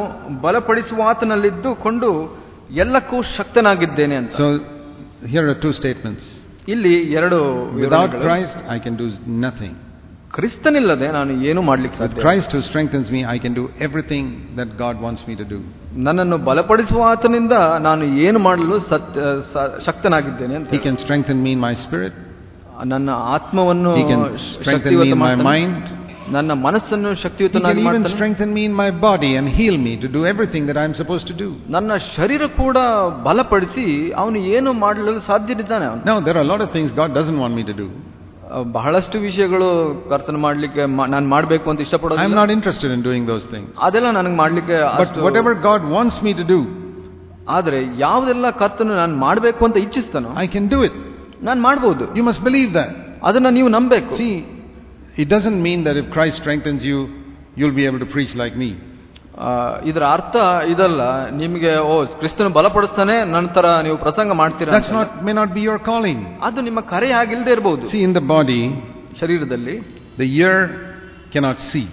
ಬಲಪಡಿಸುವಾತನಲ್ಲಿದ್ದುಕೊಂಡು ಎಲ್ಲಕ್ಕೂ ಶಕ್ತನಾಗಿದ್ದೇನೆ ಅಂತ So here are two statements. ಇಲ್ಲಿ ಎರಡು Without ವಿವರಣೆಗಳು. Christ, I can do nothing. ಕ್ರಿಸ್ತನಿಲ್ಲದೆ ನಾನು ಏನು ಮಾಡ್ಲಿಕ್ಕೆ With ಸಾಧ್ಯ Christ who strengthens me, I can do everything that God wants me to do. ನನ್ನನ್ನು ಬಲಪಡಿಸುವ ಆತನಿಂದ ನಾನು ಏನು ಮಾಡಲು ಸತ್ಯ ಸ- ಶಕ್ತನಾಗಿದ್ದೇನೆ ಅಂತ He can strengthen me in my spirit. ನನ್ನ ಆತ್ಮವನ್ನು He can strengthen me ಶಕ್ತಿಯುತ in my ಮಾಡ್ತಾನೆ. mind. ನನ್ನ ಮನಸ್ಸನ್ನು He can ಶಕ್ತಿಯುತನಾಗಿ even ಮಾಡ್ತಾನೆ strengthen me in my body and heal me to do everything that I'm supposed to do. ನನ್ನ ಶರೀರ ಕೂಡ ಬಲಪಡಿಸಿ ಅವನು ಏನು ಮಾಡಲು ಸಾಧ್ಯನಿದ್ದಾನೆ ಅವನು Now, there are a lot of things God doesn't want me to do. ಬಹಳಷ್ಟು ವಿಷಯಗಳು ಕರ್ತನ ಮಾಡ್ಲಿಕ್ಕೆ ನಾನು ಮಾಡಬೇಕು ಅಂತ I'm ಇಷ್ಟಪಡೋದಿಲ್ಲ not interested in doing those things. ಅದೆಲ್ಲ ನನಗೆ ಮಾಡ್ಲಿಕ್ಕೆ But ಅಷ್ಟು- whatever God wants me to do, ಆದ್ರೆ ಯಾವುದೆಲ್ಲ ಕರ್ತನು ನಾನು ಮಾಡಬೇಕು ಅಂತ ಇಚ್ಛಿಸ್ತಾನೋ I can do it. ನಾನು ಮಾಡಬಹುದು You must believe that. ಅದನ್ನ ನೀವು ನಂಬೇಕು See, it doesn't mean that if Christ strengthens you, you'll be able to preach like me. ಆ, ಇದರ ಅರ್ಥ ಇದಲ್ಲ ನಿಮಗೆ ಓ ಕ್ರಿಸ್ತನು ಬಲಪಡಿಸ್ತಾನೆ ನಂತರ ನೀವು ಪ್ರಸಂಗ ಮಾಡ್ತೀರಾ That's ಅಂತ. not may not be your calling. ಅದು ನಿಮ್ಮ ಕರೆ ಆಗಿಲ್ದೇ ಇರಬಹುದು See, in the body, ಶರೀರದಲ್ಲಿ the ear cannot see,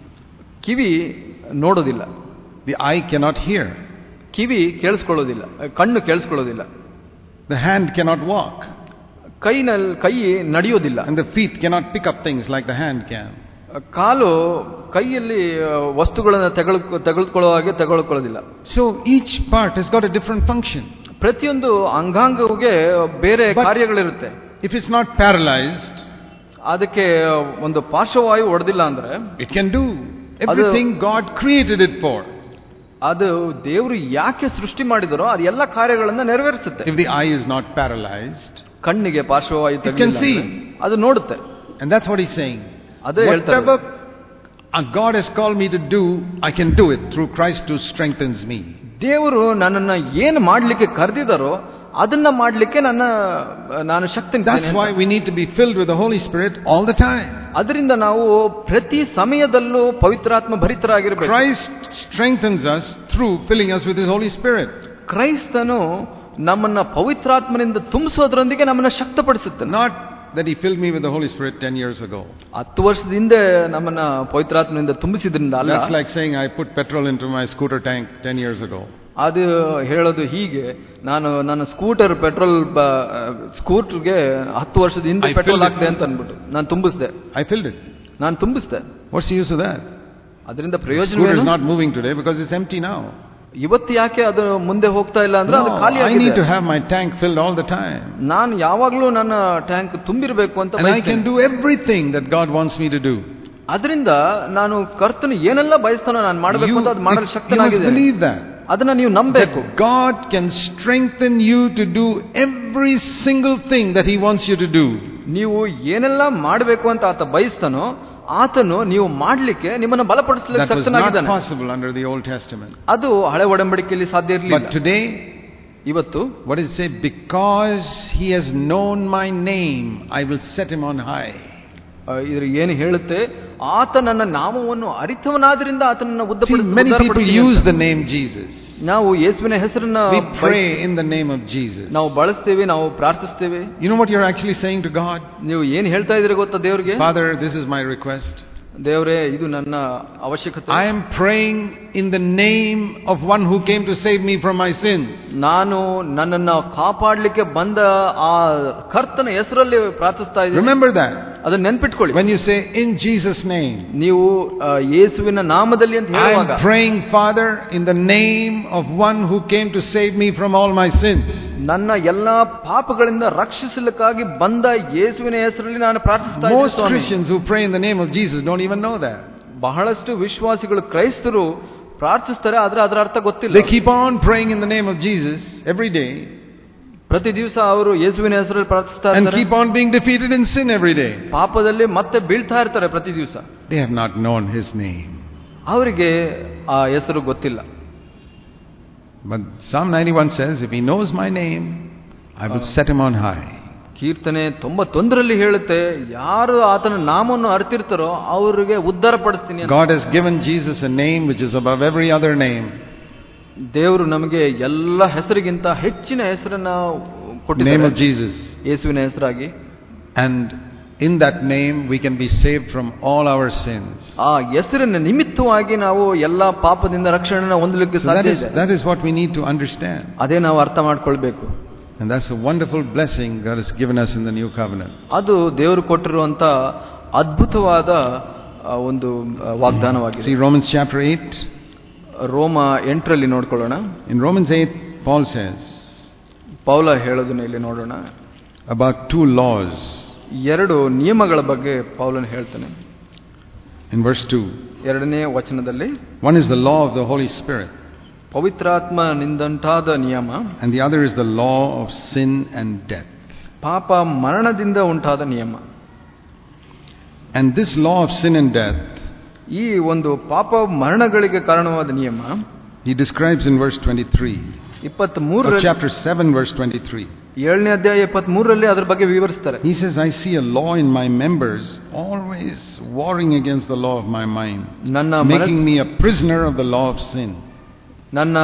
ಕಿವಿ ನೋಡೋದಿಲ್ಲ the eye cannot hear, ಕಿವಿ ಕೇಳಿಸ್ಕೊಳ್ಳೋದಿಲ್ಲ ಕಣ್ಣು ಕೇಳಿಸ್ಕೊಳ್ಳೋದಿಲ್ಲ the hand cannot walk, ಕೈನಲ್ಲಿ ಕೈ ನಡೆಯೋದಿಲ್ಲ and the feet cannot pick up things like the hand can. ಕಾಲು ಕೈಯಲ್ಲಿ ಆ, ವಸ್ತುಗಳನ್ನು ತೆಗೆದು ತೆಗೆದುಕೊಳ್ಳೋ ಹಾಗೆ ತೆಗೆದುಕೊಳ್ಳೋದಿಲ್ಲ So each part has got a different function. ಪ್ರತಿಯೊಂದು ಅಂಗಾಂಗಕ್ಕೆ ಬೇರೆ But- ಕಾರ್ಯಗಳಿರುತ್ತೆ If it's not paralyzed, ಅದಕ್ಕೆ ಒಂದು ಪಾರ್ಶ್ವವಾಯು ಹೊಡೆದಿಲ್ಲ ಅಂದ್ರೆ it can do everything God created it for. ಅದು ದೇವರು ಯಾಕೆ ಸೃಷ್ಟಿ ಮಾಡಿದರೋ ಅದು ಎಲ್ಲ ಕಾರ್ಯಗಳನ್ನ ನೆರವೇರಿಸುತ್ತೆ If the eye is not paralyzed, ಕಣ್ಣಿಗೆ ಪಾರ್ಶ್ವವಾಯು It can ತಗಲಿಲ್ಲ see. ಅಂದ್ರೆ ಅದು ನೋಡುತ್ತೆ and that's what he's saying. ಅದೇ ಹೇಳ್ತಾರೆ Whatever uh, God has called me to do, I can do it through Christ who strengthens me. ದೇವರು ನನ್ನನ್ನ ಏನು ಮಾಡ್ಲಿಕ್ಕೆ ಕರೆದಿದ್ದಾರೋ ಅದನ್ನ ಮಾಡ್ಲಿಕ್ಕೆ ನನ್ನ ನಾನು ಶಕ್ತಿ That's why we need to be filled with the Holy Spirit all the time. ಅದರಿಂದ ನಾವು ಪ್ರತಿ ಸಮಯದಲ್ಲೂ ಪವಿತ್ರಾತ್ಮ ಭರಿತರಾಗಿರ್ಬೇಕು Christ strengthens us through filling us with His Holy Spirit. ಕ್ರೈಸ್ತನು ನಮ್ಮನ್ನ ಪವಿತ್ರಾತ್ಮನಿಂದ ತುಂಬಿಸೋದ್ರೊಂದಿಗೆ ನಮ್ಮನ್ನ ಶಕ್ತಪಡಿಸುತ್ತಾನೆ Not that He filled me with the Holy Spirit 10 years ago. ಹತ್ತು ವರ್ಷದ ಹಿಂದೆ ನಮ್ಮನ್ನ ಪವಿತ್ರಾತ್ಮನಿಂದ ತುಂಬಿಸಿದ್ರಿಂದ ಅಲ್ಲ That's like saying I put petrol into my scooter tank 10 years ago. ಅದು ಹೇಳೋದು ಹೀಗೆ ನಾನು ನನ್ನ ಸ್ಕೂಟರ್ ಪೆಟ್ರೋಲ್ ಸ್ಕೂಟರ್ಗೆ ಹತ್ತು ವರ್ಷದ ಹಿಂದೆ I ಪೆಟ್ರೋಲ್ filled it. ಹಾಕ್ದೆ ಅಂತ ಅನ್ಬಿಟ್ಟು ನಾನು ತುಂಬಿಸ್ದೆ I filled it. ನಾನು ತುಂಬಿಸ್ದೆ What's the use of that? ಅದರಿಂದ The ಪ್ರಯೋಜನ scooter is ಏನು? not moving today because it's empty now. ಇವತ್ತು ಯಾಕೆ ಅದು ಮುಂದೆ ಹೋಗ್ತಾ ಇಲ್ಲ ಅಂದ್ರೆ ಅದು No, ಖಾಲಿ I need to ಆಗಿದೆ have my tank filled all the time. ನಾನು ಯಾವಾಗ್ಲೂ ನನ್ನ ಟ್ಯಾಂಕ್ ತುಂಬಿರಬೇಕು ಅಂತ And I ಬಯಸ್ತೇನೆ. can do everything that God wants me to do. ಅದರಿಂದ ನಾನು ಕರ್ತನು ಏನೆಲ್ಲ ಬಯಸ್ತಾನೋ ನಾನು ಮಾಡಬೇಕು You, ಅಂತ ಅದು ಮಾಡಲು you must ಶಕ್ತನಾಗಿದೆ believe that. ಅದನ್ನ ನೀವು ನಂಬಬೇಕು That God can strengthen you to do every single thing that He wants you to do. ನೀವು ಏನೆಲ್ಲ ಮಾಡಬೇಕು ಅಂತ ಆತ ಬಯಸ್ತಾನೋ ಆತನು ನೀವು ಮಾಡ್ಲಿಕ್ಕೆ ನಿಮ್ಮನ್ನ ಬಲಪಡಿಸಲಿಕ್ಕೆ That was not ಶಕ್ತನಾಗಿದ್ದಾನೆ possible under the Old Testament. ಅದು ಹಳೆ ಒಡಂಬಡಿಕೆಯಲ್ಲಿ ಸಾಧ್ಯ ಇರಲಿಲ್ಲ But today, ಇವತ್ತು what does it say? Because He has known my name, I will set Him on high. ಆ, ಇದ್ರ ಏನು ಹೇಳುತ್ತೆ ಆತ ನನ್ನ ನಾಮವನ್ನು ಅರಿತವನಾದ್ರಿಂದ ಆತನನ್ನ See, ಉದ್ದಪಡಿಸಿ- many people ಉದ್ಧಾರಪಡಿಸಿ use ಅಂತ. the name Jesus. ನಾವು ಯೇಸುವಿನ ಹೆಸರನ್ನ We ಬಯ- pray in the name of Jesus. ನಾವು ಬಳಸ್ತೇವೆ ನಾವು ಪ್ರಾರ್ಥಿಸ್ತೇವೆ You know what you're actually saying to God? ನೀವು ಏನ್ ಹೇಳ್ತಾ ಇದ್ರಿ ಗೊತ್ತಾ ದೇವ್ರಿಗೆ Father, this is my request. ದೇವರೇ ಇದು ನನ್ನ ಅವಶ್ಯಕತೆ I am praying in the name of one who came to save me from my sins. ನಾನು ನನ್ನನ್ನ ಕಾಪಾಡ್ಲಿಕ್ಕೆ ಬಂದ ಆ ಕರ್ತನ ಹೆಸರಲ್ಲಿ ಪ್ರಾರ್ಥಿಸ್ತಾ ಇದ್ದೀನಿ Remember that. ಅದನ್ನ ನೆನ್ಪಿಟ್ಕೊಳ್ಳಿ When you say, in Jesus' name, ನೀವು ಆ, ಯೇಸುವಿನ ನಾಮದಲ್ಲಿ ಅಂತ ಹೇಳುವಾಗ I'm praying, Father, in the name of one who came to save me from all my sins. ನನ್ನ ಎಲ್ಲಾ ಪಾಪಗಳಿಂದ ರಕ್ಷಿಸಲಿಕ್ಕಾಗಿ ಬಂದ ಯೇಸುವಿನ ಹೆಸರಲ್ಲಿ ನಾನು ಪ್ರಾರ್ಥಿಸ್ತಾ ಇದ್ದೀನಿ Most Swami. Christians who pray in the name of Jesus don't even know that. ಬಹಳಷ್ಟು ವಿಶ್ವಾಸಿಗಳು ಕ್ರೈಸ್ತರು ಪ್ರಾರ್ಥಿಸ್ತಾರೆ ಆದ್ರೆ ಅದರ ಅರ್ಥ ಗೊತ್ತಿಲ್ಲ They keep on praying in the name of Jesus every day ಪ್ರತಿ ದಿವಸ ಅವರು ಯೇಸುವಿನ ಹೆಸರಲ್ಲಿ ಪ್ರಾರ್ಥಿಸ್ತಾ and ಇರ್ತಾರೆ keep on being defeated in sin every day. ಪಾಪದಲ್ಲಿ ಮತ್ತೆ ಬೀಳ್ತಾ ಇರ್ತಾರೆ ಪ್ರತಿ ದಿವಸ They have not known His name. ಅವರಿಗೆ ಆ ಹೆಸರು ಗೊತ್ತಿಲ್ಲ But Psalm 91 says, If He knows my name, I will set Him on high. ಕೀರ್ತನೆ ತೊಂಬತ್ತೊಂದರಲ್ಲಿ ಹೇಳುತ್ತೆ ಯಾರು ಆತನ ನಾಮವನ್ನು ಅರ್ತಿರ್ತಾರೋ ಅವರಿಗೆ ಉದ್ಧಾರ ಪಡಿಸ್ತೀನಿ ಅಂತ. God has given Jesus a name which is above every other name. ದೇವರು ನಮಗೆ ಎಲ್ಲ ಹೆಸರಿಗಿಂತ ಹೆಚ್ಚಿನ ಹೆಸರನ್ನ Name ಕೊಟ್ಟಿದ್ದಾರೆ of Jesus. ಯೇಸುವಿನ ಹೆಸರಾಗಿ And in that name we can be saved from all our sins. ಆ ಹೆಸರಿನ ನಿಮಿತ್ತವಾಗಿ ನಾವು ಎಲ್ಲಾ ಪಾಪದಿಂದ ರಕ್ಷಣೆನ ಹೊಂದಲಿಕ್ಕೆ So that ಸಾಧ್ಯ is, ಇದೆ that is what we need to understand. ಅದೇ ನಾವು ಅರ್ಥ ಮಾಡ್ಕೊಳ್ಬೇಕು And that's a wonderful blessing God has given us in the new covenant. ಅದು ದೇವರು ಕೊಟ್ಟಿರುವಂತ ಅದ್ಭುತವಾದ ಆ, ಒಂದು ಆ, ವಾಗ್ದಾನವಾಗಿದೆ See Romans chapter 8. ರೋಮ ಎಂಟರಲ್ಲಿ ನೋಡ್ಕೊಳ್ಳೋಣ In Romans 8, Paul says ಪೌಲ ಹೇಳೋದನ್ನ ಇಲ್ಲಿ ನೋಡೋಣ about two laws. ಎರಡು ನಿಯಮಗಳ ಬಗ್ಗೆ ಪೌಲನ್ ಹೇಳ್ತಾನೆ In verse 2, ಎರಡನೇ ವಚನದಲ್ಲಿ one is the law of the Holy Spirit, ಪವಿತ್ರಾತ್ಮನಿಂದಂಟಾದ ನಿಯಮ and the other is the law of sin and death. ಪಾಪ ಮರಣದಿಂದ ಉಂಟಾದ ನಿಯಮ And this law of sin and death, ಈ ಒಂದು ಪಾಪ ಮರಣಗಳಿಗೆ ಕಾರಣವಾದ ನಿಯಮ he describes in verse 23, ಇಪ್ಪತ್ತ್ of ಮೂರರಲ್ಲಿ chapter 7, verse 23. ಏಳನೇ ಅಧ್ಯಾಯ ಇಪ್ಪತ್ತ್ ಮೂರರಲ್ಲಿ ಅದ್ರ ಬಗ್ಗೆ ವಿವರಿಸ್ತಾರೆ He says, I see a law in my members, always warring against the law of my mind, ನನ್ನ ಮನಸ್- making me a prisoner of the law of sin. ನನ್ನ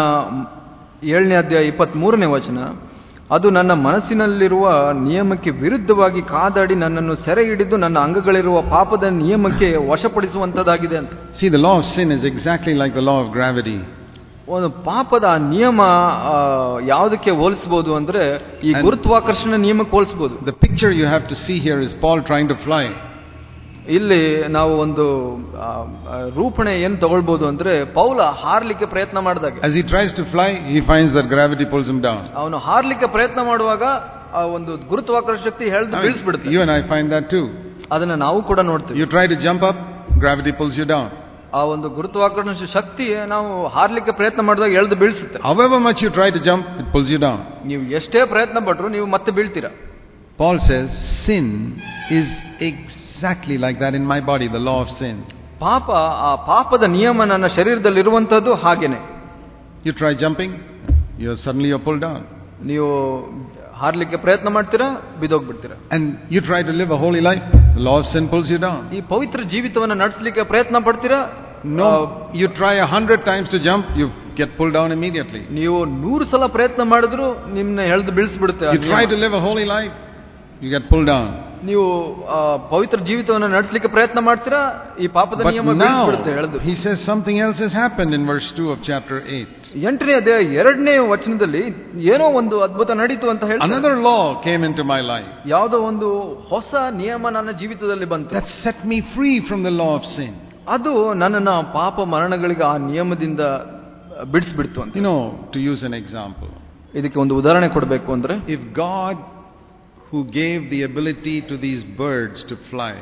ಏಳನೇ ಅಧ್ಯಾಯ ಇಪ್ಪತ್ತ್ ಮೂರನೇ ವಚನ ಅದು ನನ್ನ ಮನಸ್ಸಿನಲ್ಲಿರುವ ನಿಯಮಕ್ಕೆ ವಿರುದ್ಧವಾಗಿ ಕಾದಾಡಿ ನನ್ನನ್ನು ಸೆರೆ ಹಿಡಿದು ನನ್ನ ಅಂಗಗಳಿರುವ ಪಾಪದ ನಿಯಮಕ್ಕೆ ವಶಪಡಿಸುವಂತದ್ದಾಗಿದೆ ಅಂತ See, the law of sin is exactly like the law of gravity. ಒಂದು ಪಾಪದ ಆ ನಿಯಮ ಆ, ಯಾವುದಕ್ಕೆ ಹೋಲಿಸ್ಬೋದು ಅಂದ್ರೆ ಈ And- ಗುರುತ್ವಾಕರ್ಷಣ ನಿಯಮಕ್ಕೆ ಹೋಲಿಸ್ಬೋದು The picture you have to see here is Paul trying to fly. ಇಲ್ಲಿ ನಾವು ಒಂದು ಆ, ಆ, ರೂಪಣೆ ಏನ್ ತಗೊಳ್ಬೋದು ಅಂದ್ರೆ ಪೌಲ ಹಾರ್ಲಿಕ್ಕೆ ಪ್ರಯತ್ನ ಮಾಡಿದಾಗ As he tries to fly, he finds that gravity pulls him down. ಅವನು ಹಾರ್ಲಿಕ್ಕೆ ಪ್ರಯತ್ನ ಮಾಡುವಾಗ ಆ ಒಂದು ಗುರುತ್ವಾಕರ್ಷಣ ಶಕ್ತಿ ಹೇಳ್ದು I mean, ಬೀಳಿಸ್ಬಿಡುತ್ತೆ you and I find that too. ಅದನ್ನ ನಾವು ಕೂಡ ನೋಡ್ತೀವಿ You try to jump up, gravity pulls you down. ಆ ಒಂದು ಗುರುತ್ವಾಕರ್ಷಣ ಶಕ್ತಿ ನಾವು ಹಾರ್ಲಿಕ್ಕೆ ಪ್ರಯತ್ನ ಮಾಡಿದಾಗ ಎಳ್ದು ಬೀಳಿಸುತ್ತೆ However much you try to jump, it pulls you down. ನೀವು ಎಷ್ಟೇ ಪ್ರಯತ್ನ ಪಟ್ರು ನೀವು ಮತ್ತೆ ಬೀಳ್ತೀರಾ Paul says, sin is exactly like that in my body, the law of sin. ಪಾಪ ಆ ಪಾಪದ ನಿಯಮ ನನ್ನ ಶರೀರದಲ್ಲಿರುವಂತದ್ದು ಹಾಗೇನೆ You try jumping, you're suddenly you're pulled down. ನೀವು ಹಾರ್ಲಿಕ್ಕೆ ಪ್ರಯತ್ನ ಮಾಡ್ತೀರಾ ಬಿದೋಗ್ಬಿಡ್ತೀರಾ And you try to live a holy life, the law of sin pulls you down. ಈ ಪವಿತ್ರ ಜೀವಿತವನ್ನು ನಡೆಸಲಿಕ್ಕೆ ಪ್ರಯತ್ನ ಪಡ್ತೀರಾ No, you try a hundred times to jump, you get pulled down immediately. ನೀವು ನೂರು ಸಲ ಪ್ರಯತ್ನ ಮಾಡಿದ್ರು ನಿಮ್ನ ಎಳ್ದು ಬೀಳಿಸ್ಬಿಡುತ್ತೆ ಆ You try ನಿಯಮ. to live a holy life, you get pulled down. ನೀವು ಆ, ಪವಿತ್ರ ಜೀವಿತವನ್ನು ನಡೆಸಲಿಕ್ಕೆ ಪ್ರಯತ್ನ ಮಾಡ್ತೀರಾ ಈ ಪಾಪದ But ನಿಯಮ ಬೀಳಿಸ್ಬಿಡುತ್ತೆ now, ಎಳ್ದು he says something else has happened in verse 2 of chapter 8. ಎಂಟನೇ ಅಧ್ಯಾಯ ಎರಡನೇ ವಚನದಲ್ಲಿ ಏನೋ ಒಂದು ಅದ್ಭುತ ನಡೀತು ಅಂತ ಹೇಳ್ತಾರೆ Another law came into my life ಯಾವುದೋ ಒಂದು ಹೊಸ ನಿಯಮ ನನ್ನ ಜೀವಿತದಲ್ಲಿ ಬಂತು that set me free from the law of sin. ಅದು ನನ್ನನ್ನ ಪಾಪ ಮರಣಗಳಿಗೆ ಆ ನಿಯಮದಿಂದ ಬಿಡಿಸ್ಬಿಡ್ತು ಅಂತ You know, to use an example, ಇದಕ್ಕೆ ಒಂದು ಉದಾಹರಣೆ ಕೊಡಬೇಕು ಅಂದ್ರೆ if God, who gave the ability to these birds to fly,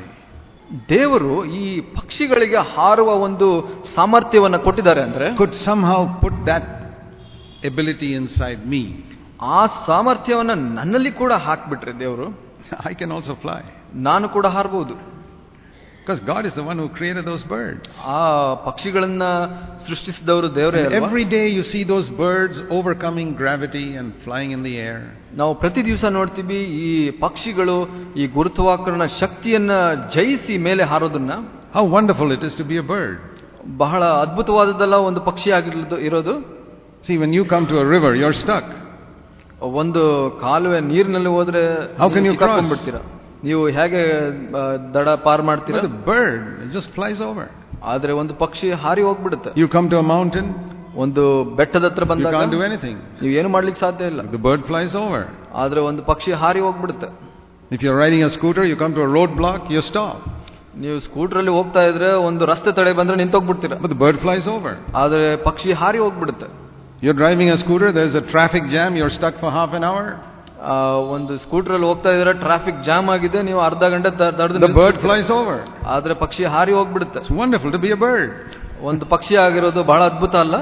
ದೇವರು ಈ ಪಕ್ಷಿಗಳಿಗೆ ಹಾರುವ ಒಂದು ಸಾಮರ್ಥ್ಯವನ್ನ ಕೊಟ್ಟಿದ್ದಾರೆ ಅಂದ್ರೆ could somehow put that ability inside me, ಆ ಸಾಮರ್ಥ್ಯವನ್ನ ನನ್ನಲ್ಲಿ ಕೂಡ ಹಾಕ್ಬಿಟ್ರೆ ದೇವರು I can also fly. ನಾನು ಕೂಡ ಹಾರಬಹುದು Because God is the one who created those birds. ಆ ಪಕ್ಷಿಗಳನ್ನ ಸೃಷ್ಟಿಸಿದವರು ದೇವರೇ And ಅಲ್ವಾ? every day you see those birds overcoming gravity and flying in the air. ನಾವು ಪ್ರತಿ ದಿವಸ ನೋಡ್ತೀವಿ ಈ ಪಕ್ಷಿಗಳು ಈ ಗುರುತ್ವಾಕರ್ಷಣ ಶಕ್ತಿಯನ್ನ ಜಯಿಸಿ ಮೇಲೆ ಹಾರೋದನ್ನ How wonderful it is to be a bird. ಬಹಳ ಅದ್ಭುತವಾದದ್ದಲ್ಲ ಒಂದು ಪಕ್ಷಿ ಆಗಿರೋದು ಇರೋದು See, when you come to a river, you're stuck. ಒಂದು ಕಾಲುವೆ ನೀರಿನಲ್ಲಿ ಹೋದ್ರೆ How can you cross? ಬಿಡ್ತೀರಾ ನೀವು ಹೇಗೆ ಆ, ದಡ ಪಾರ್ ಮಾಡ್ತೀರಾ But the bird, it just flies over. ಆದ್ರೆ ಒಂದು ಪಕ್ಷಿ ಹಾರಿ ಹೋಗ್ಬಿಡುತ್ತೆ You come to a mountain, ಒಂದು ಬೆಟ್ಟದ ಹತ್ರ you ಬಂದಾಗ can't do anything. ನೀವು ಏನು ಮಾಡ್ಲಿಕ್ಕೆ ಸಾಧ್ಯ ಇಲ್ಲ The bird flies over. ಆದ್ರೆ ಒಂದು ಪಕ್ಷಿ ಹಾರಿ ಹೋಗ್ಬಿಡುತ್ತೆ If you're riding a scooter, you come to a roadblock, you stop. ನೀವು ಸ್ಕೂಟ್ರಲ್ಲಿ ಹೋಗ್ತಾ ಇದ್ರೆ ಒಂದು ರಸ್ತೆ ತಡೆ ಬಂದ್ರೆ ನಿಂತೋಗ್ಬಿಡ್ತೀರ But the bird flies over. ಆದ್ರೆ ಪಕ್ಷಿ ಹಾರಿ ಹೋಗ್ಬಿಡುತ್ತೆ You're driving a scooter, there's a traffic jam, you're stuck for half an hour. ಆ, ಒಂದು ಸ್ಕೂಟ್ರಲ್ಲಿ ಹೋಗ್ತಾ ಇದ್ರೆ ಟ್ರಾಫಿಕ್ ಜಾಮ್ ಆಗಿದೆ ನೀವು ಅರ್ಧ ಗಂಟೆ ತ- ತಡೆದು The bird ನಿಲ್ಸ್ಬಿಡ್ತೀರ. flies over. ಆದ್ರೆ ಪಕ್ಷಿ ಹಾರಿ ಹೋಗ್ಬಿಡುತ್ತೆ It's wonderful to be a bird. ಒಂದು ಪಕ್ಷಿ ಆಗಿರೋದು ಬಹಳ ಅದ್ಭುತ ಅಲ್ಲ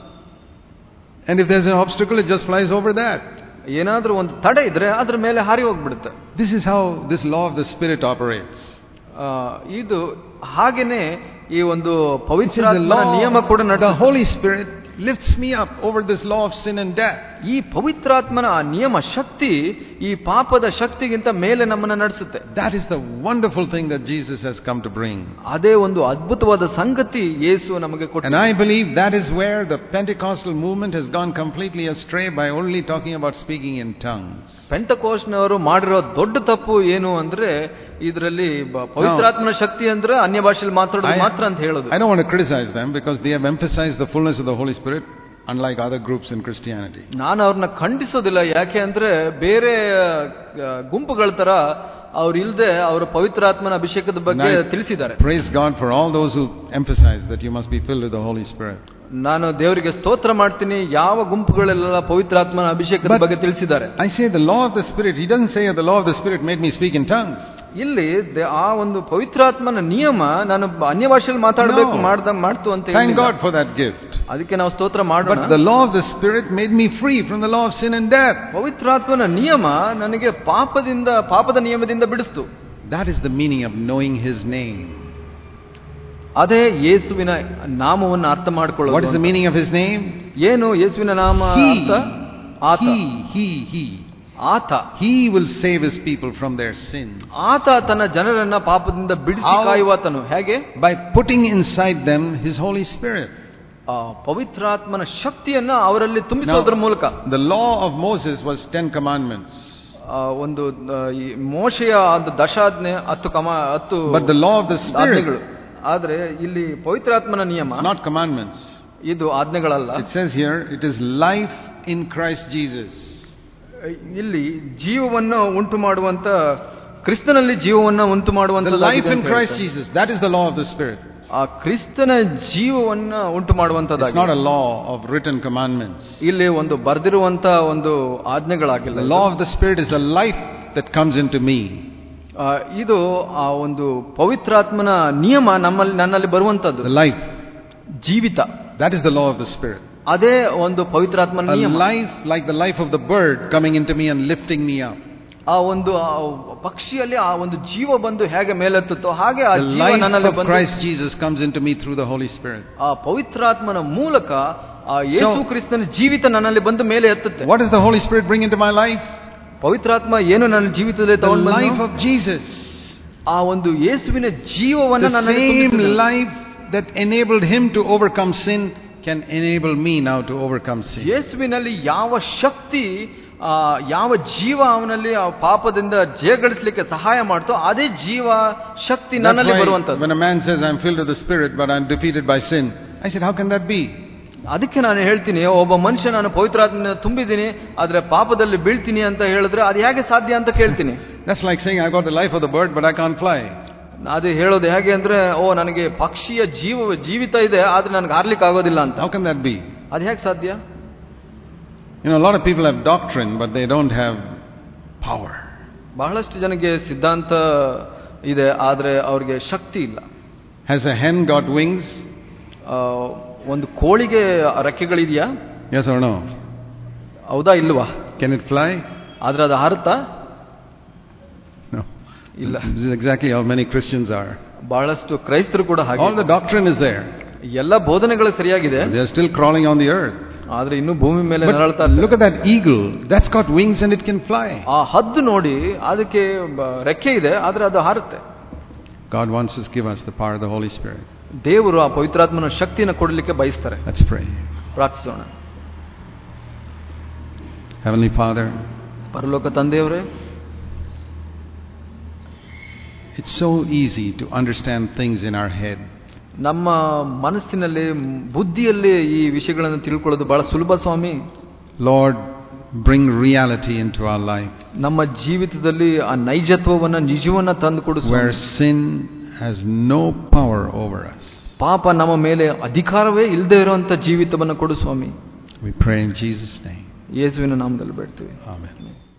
And if there's an obstacle, it just flies over that. ಏನಾದ್ರೂ ಒಂದು ತಡೆ ಇದ್ರೆ ಅದ್ರ ಮೇಲೆ ಹಾರಿ ಹೋಗ್ಬಿಡುತ್ತೆ This is how this law of the Spirit operates. ಆ, ಇದು ಹಾಗೇನೆ ಈ ಒಂದು It is the Pavithra law, ನಿಯಮ ಕೂಡ the ನಡೆದ Holy Spirit lifts me up over this law of sin and death. ಈ ಪವಿತ್ರಾತ್ಮನ ಆ ನಿಯಮ ಶಕ್ತಿ ಈ ಪಾಪದ ಶಕ್ತಿಗಿಂತ ಮೇಲೆ ನಮ್ಮನ್ನ ನಡೆಸುತ್ತೆ That is the wonderful thing that Jesus has come to bring. ಅದೇ ಒಂದು ಅದ್ಭುತವಾದ ಸಂಗತಿ ಯೇಸು ನಮಗೆ And ಕೊಟ್ಟ I believe that is where the Pentecostal movement has gone completely astray by only talking about speaking in tongues. ಪೆಂಟಕೋಸ್ನವರು ಮಾಡಿರೋ ದೊಡ್ಡ ತಪ್ಪು ಏನು ಅಂದ್ರೆ ಇದರಲ್ಲಿ ಬ- ಪವಿತ್ರಾತ್ಮನ ಶಕ್ತಿ ಅಂದ್ರೆ ಅನ್ಯ ಭಾಷೆಯಲ್ಲಿ ಮಾತಾಡೋದು I- ಮಾತ್ರ ಅಂತ ಹೇಳೋದು I don't want to criticize them because they have emphasized the fullness of the Holy Spirit unlike other groups in Christianity. ನಾನು ಅವ್ರನ್ನ ಖಂಡಿಸೋದಿಲ್ಲ ಯಾಕೆ ಅಂದ್ರೆ ಬೇರೆ ಆ, ಗುಂಪುಗಳ ತರ ಅವ್ರು ಇಲ್ದೆ ಅವರ ಪವಿತ್ರಾತ್ಮನ ಅಭಿಷೇಕದ ಬಗ್ಗೆ Nice. ತಿಳಿಸಿದ್ದಾರೆ Praise God for all those who emphasize that you must be filled with the Holy Spirit. ನಾನು ದೇವರಿಗೆ ಸ್ತೋತ್ರ ಮಾಡ್ತೀನಿ ಯಾವ ಗುಂಪುಗಳೆಲ್ಲ ಪವಿತ್ರಾತ್ಮನ ಅಭಿಷೇಕದ But- ಬಗ್ಗೆ ತಿಳಿಸಿದ್ದಾರೆ I say the law of the Spirit, he doesn't say the law of the Spirit made me speak in tongues. ಇಲ್ಲಿ ದೆ- ಆ ಒಂದು ಪವಿತ್ರಾತ್ಮನ ನಿಯಮ ನಾನು ಬ- ಅನ್ಯ ಭಾಷೆಯಲ್ಲಿ ಮಾತಾಡಬೇಕು No. ಮಾಡ್ದ ಮಾಡ್ತು ಅಂತ Thank ಹೇಳಿಲ್ಲ. God for that gift. ಅದಕ್ಕೆ ನಾವು ಸ್ತೋತ್ರ ಮಾಡೋಣ But the law of the Spirit made me free from the law of sin and death. ಪವಿತ್ರಾತ್ಮನ ನಿಯಮ ನನಗೆ ಪಾಪದಿಂದ ಪಾಪದ ನಿಯಮದಿಂದ ಬಿಡಿಸ್ತು That is the meaning of knowing his name. ಅದೇ ಯೇಸುವಿನ ನಾಮವನ್ನು ಅರ್ಥ What is the ಮಾಡ್ಕೊಳ್ಳೋದು meaning of his name? ಏನು ಯೇಸುವಿನ ನಾಮ He, ಅರ್ಥ ಆತ he, he, he. ಆತ He will save his people from their sins ಆತ ತನ್ನ ಜನರನ್ನ ಪಾಪದಿಂದ ಬಿಡಿಸಿ How? ಕಾಯುವಾತನು ಹೇಗೆ by putting inside them his Holy Spirit. ಆ ಪವಿತ್ರಾತ್ಮನ ಶಕ್ತಿಯನ್ನ ಅವರಲ್ಲಿ ತುಂಬಿಸೋದ್ರ ಮೂಲಕ the law of Moses was Ten Commandments. ಆ, ಒಂದು ಆ, ಈ ಮೋಶೆಯ ಒಂದು ದಶಾಜ್ಞೆ ಹತ್ತು ಕಮ ಹತ್ತು But the law of the ಆಜ್ಞೆಗಳು Spirit ಆದ್ರೆ ಇಲ್ಲಿ ಪವಿತ್ರಾತ್ಮನ ನಿಯಮ is not commandments. ಇದು ಆಜ್ಞೆಗಳಲ್ಲ It says here, it is life in Christ Jesus. ಇಲ್ಲಿ ಜೀವವನ್ನು ಉಂಟು ಮಾಡುವಂತ ಕ್ರಿಸ್ತನಲ್ಲಿ ಜೀವವನ್ನ ಉಂಟು The ಮಾಡುವಂತ life in Christ Jesus, that is the law of the Spirit. ಆ ಕ್ರಿಸ್ತನ ಜೀವವನ್ನ ಉಂಟು It's not ಮಾಡುವಂತದ್ದಾಗಿ a law of written commandments. ಇಲ್ಲಿ ಒಂದು ಬರ್ದಿರುವಂತ ಒಂದು ಆಜ್ಞೆಗಳಾಗಿಲ್ಲ The ಇದು. law of the Spirit is a life that comes into me. ಆ, ಇದು ಆ ಒಂದು ಪವಿತ್ರಾತ್ಮನ ನಿಯಮ ನಮ್ಮಲ್ಲಿ ನನ್ನಲ್ಲಿ ಬರುವಂತದ್ದು The life. ಜೀವಿತ That is the law of the Spirit. ಅದೇ ಒಂದು ಪವಿತ್ರಾತ್ಮನ A ನಿಯಮ life like the life of the bird coming into me and lifting me up. ಆ ಒಂದು ಆ ಪಕ್ಷಿಯಲ್ಲಿ ಆ ಒಂದು ಜೀವ ಬಂದು ಹೇಗೆ ಮೇಲೆತ್ತುತ್ತೋ ಹಾಗೆ ಆ The ಜೀವ life ನನ್ನಲ್ಲಿ of ಬಂದು Christ Jesus comes into me through the Holy Spirit. ಆ ಪವಿತ್ರಾತ್ಮನ ಮೂಲಕ ಆ ಯೇಸು ಕ್ರಿಸ್ತನ ಜೀವಿತ ನನ್ನಲ್ಲಿ ಬಂದು ಮೇಲೆ ಎತ್ತುತ್ತೆ What does the Holy Spirit bring into my life? ಪವಿತ್ರಾತ್ಮ ಏನು ನನ್ನ ಜೀವಿತದಲ್ಲಿ The ತಗೊಂಡು life ಬಂದು of Jesus. ಆ ಒಂದು ಯೇಸುವಿನ ಜೀವವನ್ನ The ನನ್ನಲ್ಲಿ same ತುಂಬಿಸಿದನು. life that enabled him to overcome sin can enable me now to overcome sin. ಯೇಸುವಿನಲ್ಲಿ ಯಾವ ಶಕ್ತಿ ಆ, ಯಾವ ಜೀವ ಅವನಲ್ಲಿ ಆ ಪಾಪದಿಂದ ಜಯಗಳಿಸಲಿಕ್ಕೆ ಸಹಾಯ ಮಾಡ್ತೋ ಅದೇ ಜೀವ ಶಕ್ತಿ That's ನನ್ನಲ್ಲಿ why ಬರುವಂತದ್ದು when a man says, I'm filled with the Spirit, but I'm defeated by sin, I said, How can that be? ಅದಕ್ಕೆ ನಾನು ಹೇಳ್ತೀನಿ ಒಬ್ಬ ಮನುಷ್ಯ ನಾನು ಪವಿತ್ರಾತ್ಮನ ತುಂಬಿದ್ದೀನಿ ಆದ್ರೆ ಪಾಪದಲ್ಲಿ ಬೀಳ್ತೀನಿ ಅಂತ ಹೇಳಿದ್ರೆ ಅದು ಹೇಗೆ ಸಾಧ್ಯ ಅಂತ ಕೇಳ್ತೀನಿ That's like saying, I've got the life of the bird, but I can't fly. ಅದು ಹೇಳೋದು ಹೇಗೆ ಅಂದ್ರೆ ಓ ನನಗೆ ಪಕ್ಷಿಯ ಜೀವ ಜೀವಿತ ಇದೆ ಆದ್ರೆ ನನಗೆ ಹಾರ್ಲಿಕ್ಕೆ ಆಗೋದಿಲ್ಲ ಅಂತ How can that be? ಅದು ಹೇಗೆ ಸಾಧ್ಯ You know, a lot of people have doctrine, but they don't have power. ಬಹಳಷ್ಟು ಜನಕ್ಕೆ ಸಿದ್ಧಾಂತ ಇದೆ ಆದ್ರೆ ಅವ್ರಿಗೆ ಶಕ್ತಿ ಇಲ್ಲ Has a hen got wings? ಆ, ಒಂದು ಕೋಳಿಗೆ ರೆಕ್ಕೆಗಳಿದೆಯಾ Yes or no? ಹೌದಾ ಇಲ್ವಾ Can it fly? ಆದ್ರೆ ಅದು ಹಾರುತ್ತಾ No. ಇಲ್ಲ This is exactly how many Christians are. ಬಹಳಷ್ಟು ಕ್ರೈಸ್ತರು ಕೂಡ ಹಾಗೆ All the doctrine is there. ಎಲ್ಲ ಬೋಧನೆಗಳು ಸರಿಯಾಗಿದೆ They are still crawling on the earth. ಆದ್ರೆ ಇನ್ನು ಭೂಮಿ ಮೇಲೆ ನರಳ್ತಾ But ಇರ್ತಾರೆ. look at that eagle. That's got wings and it can fly. ಆ ಹದ್ದು ನೋಡಿ ಅದಕ್ಕೆ ಬ- ರೆಕ್ಕೆ ಇದೆ ಆದ್ರೆ ಅದು ಹಾರುತ್ತೆ God wants to give us the power of the Holy Spirit. ದೇವರು ಆ ಪವಿತ್ರಾತ್ಮನ ಶಕ್ತಿಯನ್ನು ಕೊಡಲಿಕ್ಕೆ ಬಯಸ್ತಾರೆ Let's pray. ಪ್ರಾರ್ಥಿಸೋಣ Heavenly Father, ಪರಲೋಕ ತಂದೆಯವರೇ it's so easy to understand things in our head. ನಮ್ಮ ಮನಸ್ಸಿನಲ್ಲಿ ಬುದ್ಧಿಯಲ್ಲಿ ಈ ವಿಷಯಗಳನ್ನು ತಿಳ್ಕೊಳ್ಳೋದು ಬಹಳ ಸುಲಭ ಸ್ವಾಮಿ Lord, bring reality into our life ನಮ್ಮ ಜೀವಿತದಲ್ಲಿ ಆ ನೈಜತ್ವವನ್ನ ನಿಜವನ್ನ ತಂದುಕೊಡು ಸ್ವಾಮಿ. where sin has no power over us. ಪಾಪ ನಮ್ಮ ಮೇಲೆ ಅಧಿಕಾರವೇ ಇಲ್ಲದೆ ಇರುವಂತ ಜೀವಿತವನ್ನ ಕೊಡು ಸ್ವಾಮಿ We pray in Jesus' name. ಯೇಸುವಿನ ನಾಮದಲ್ಲಿ ಬೇಡ್ತೀವಿ Amen.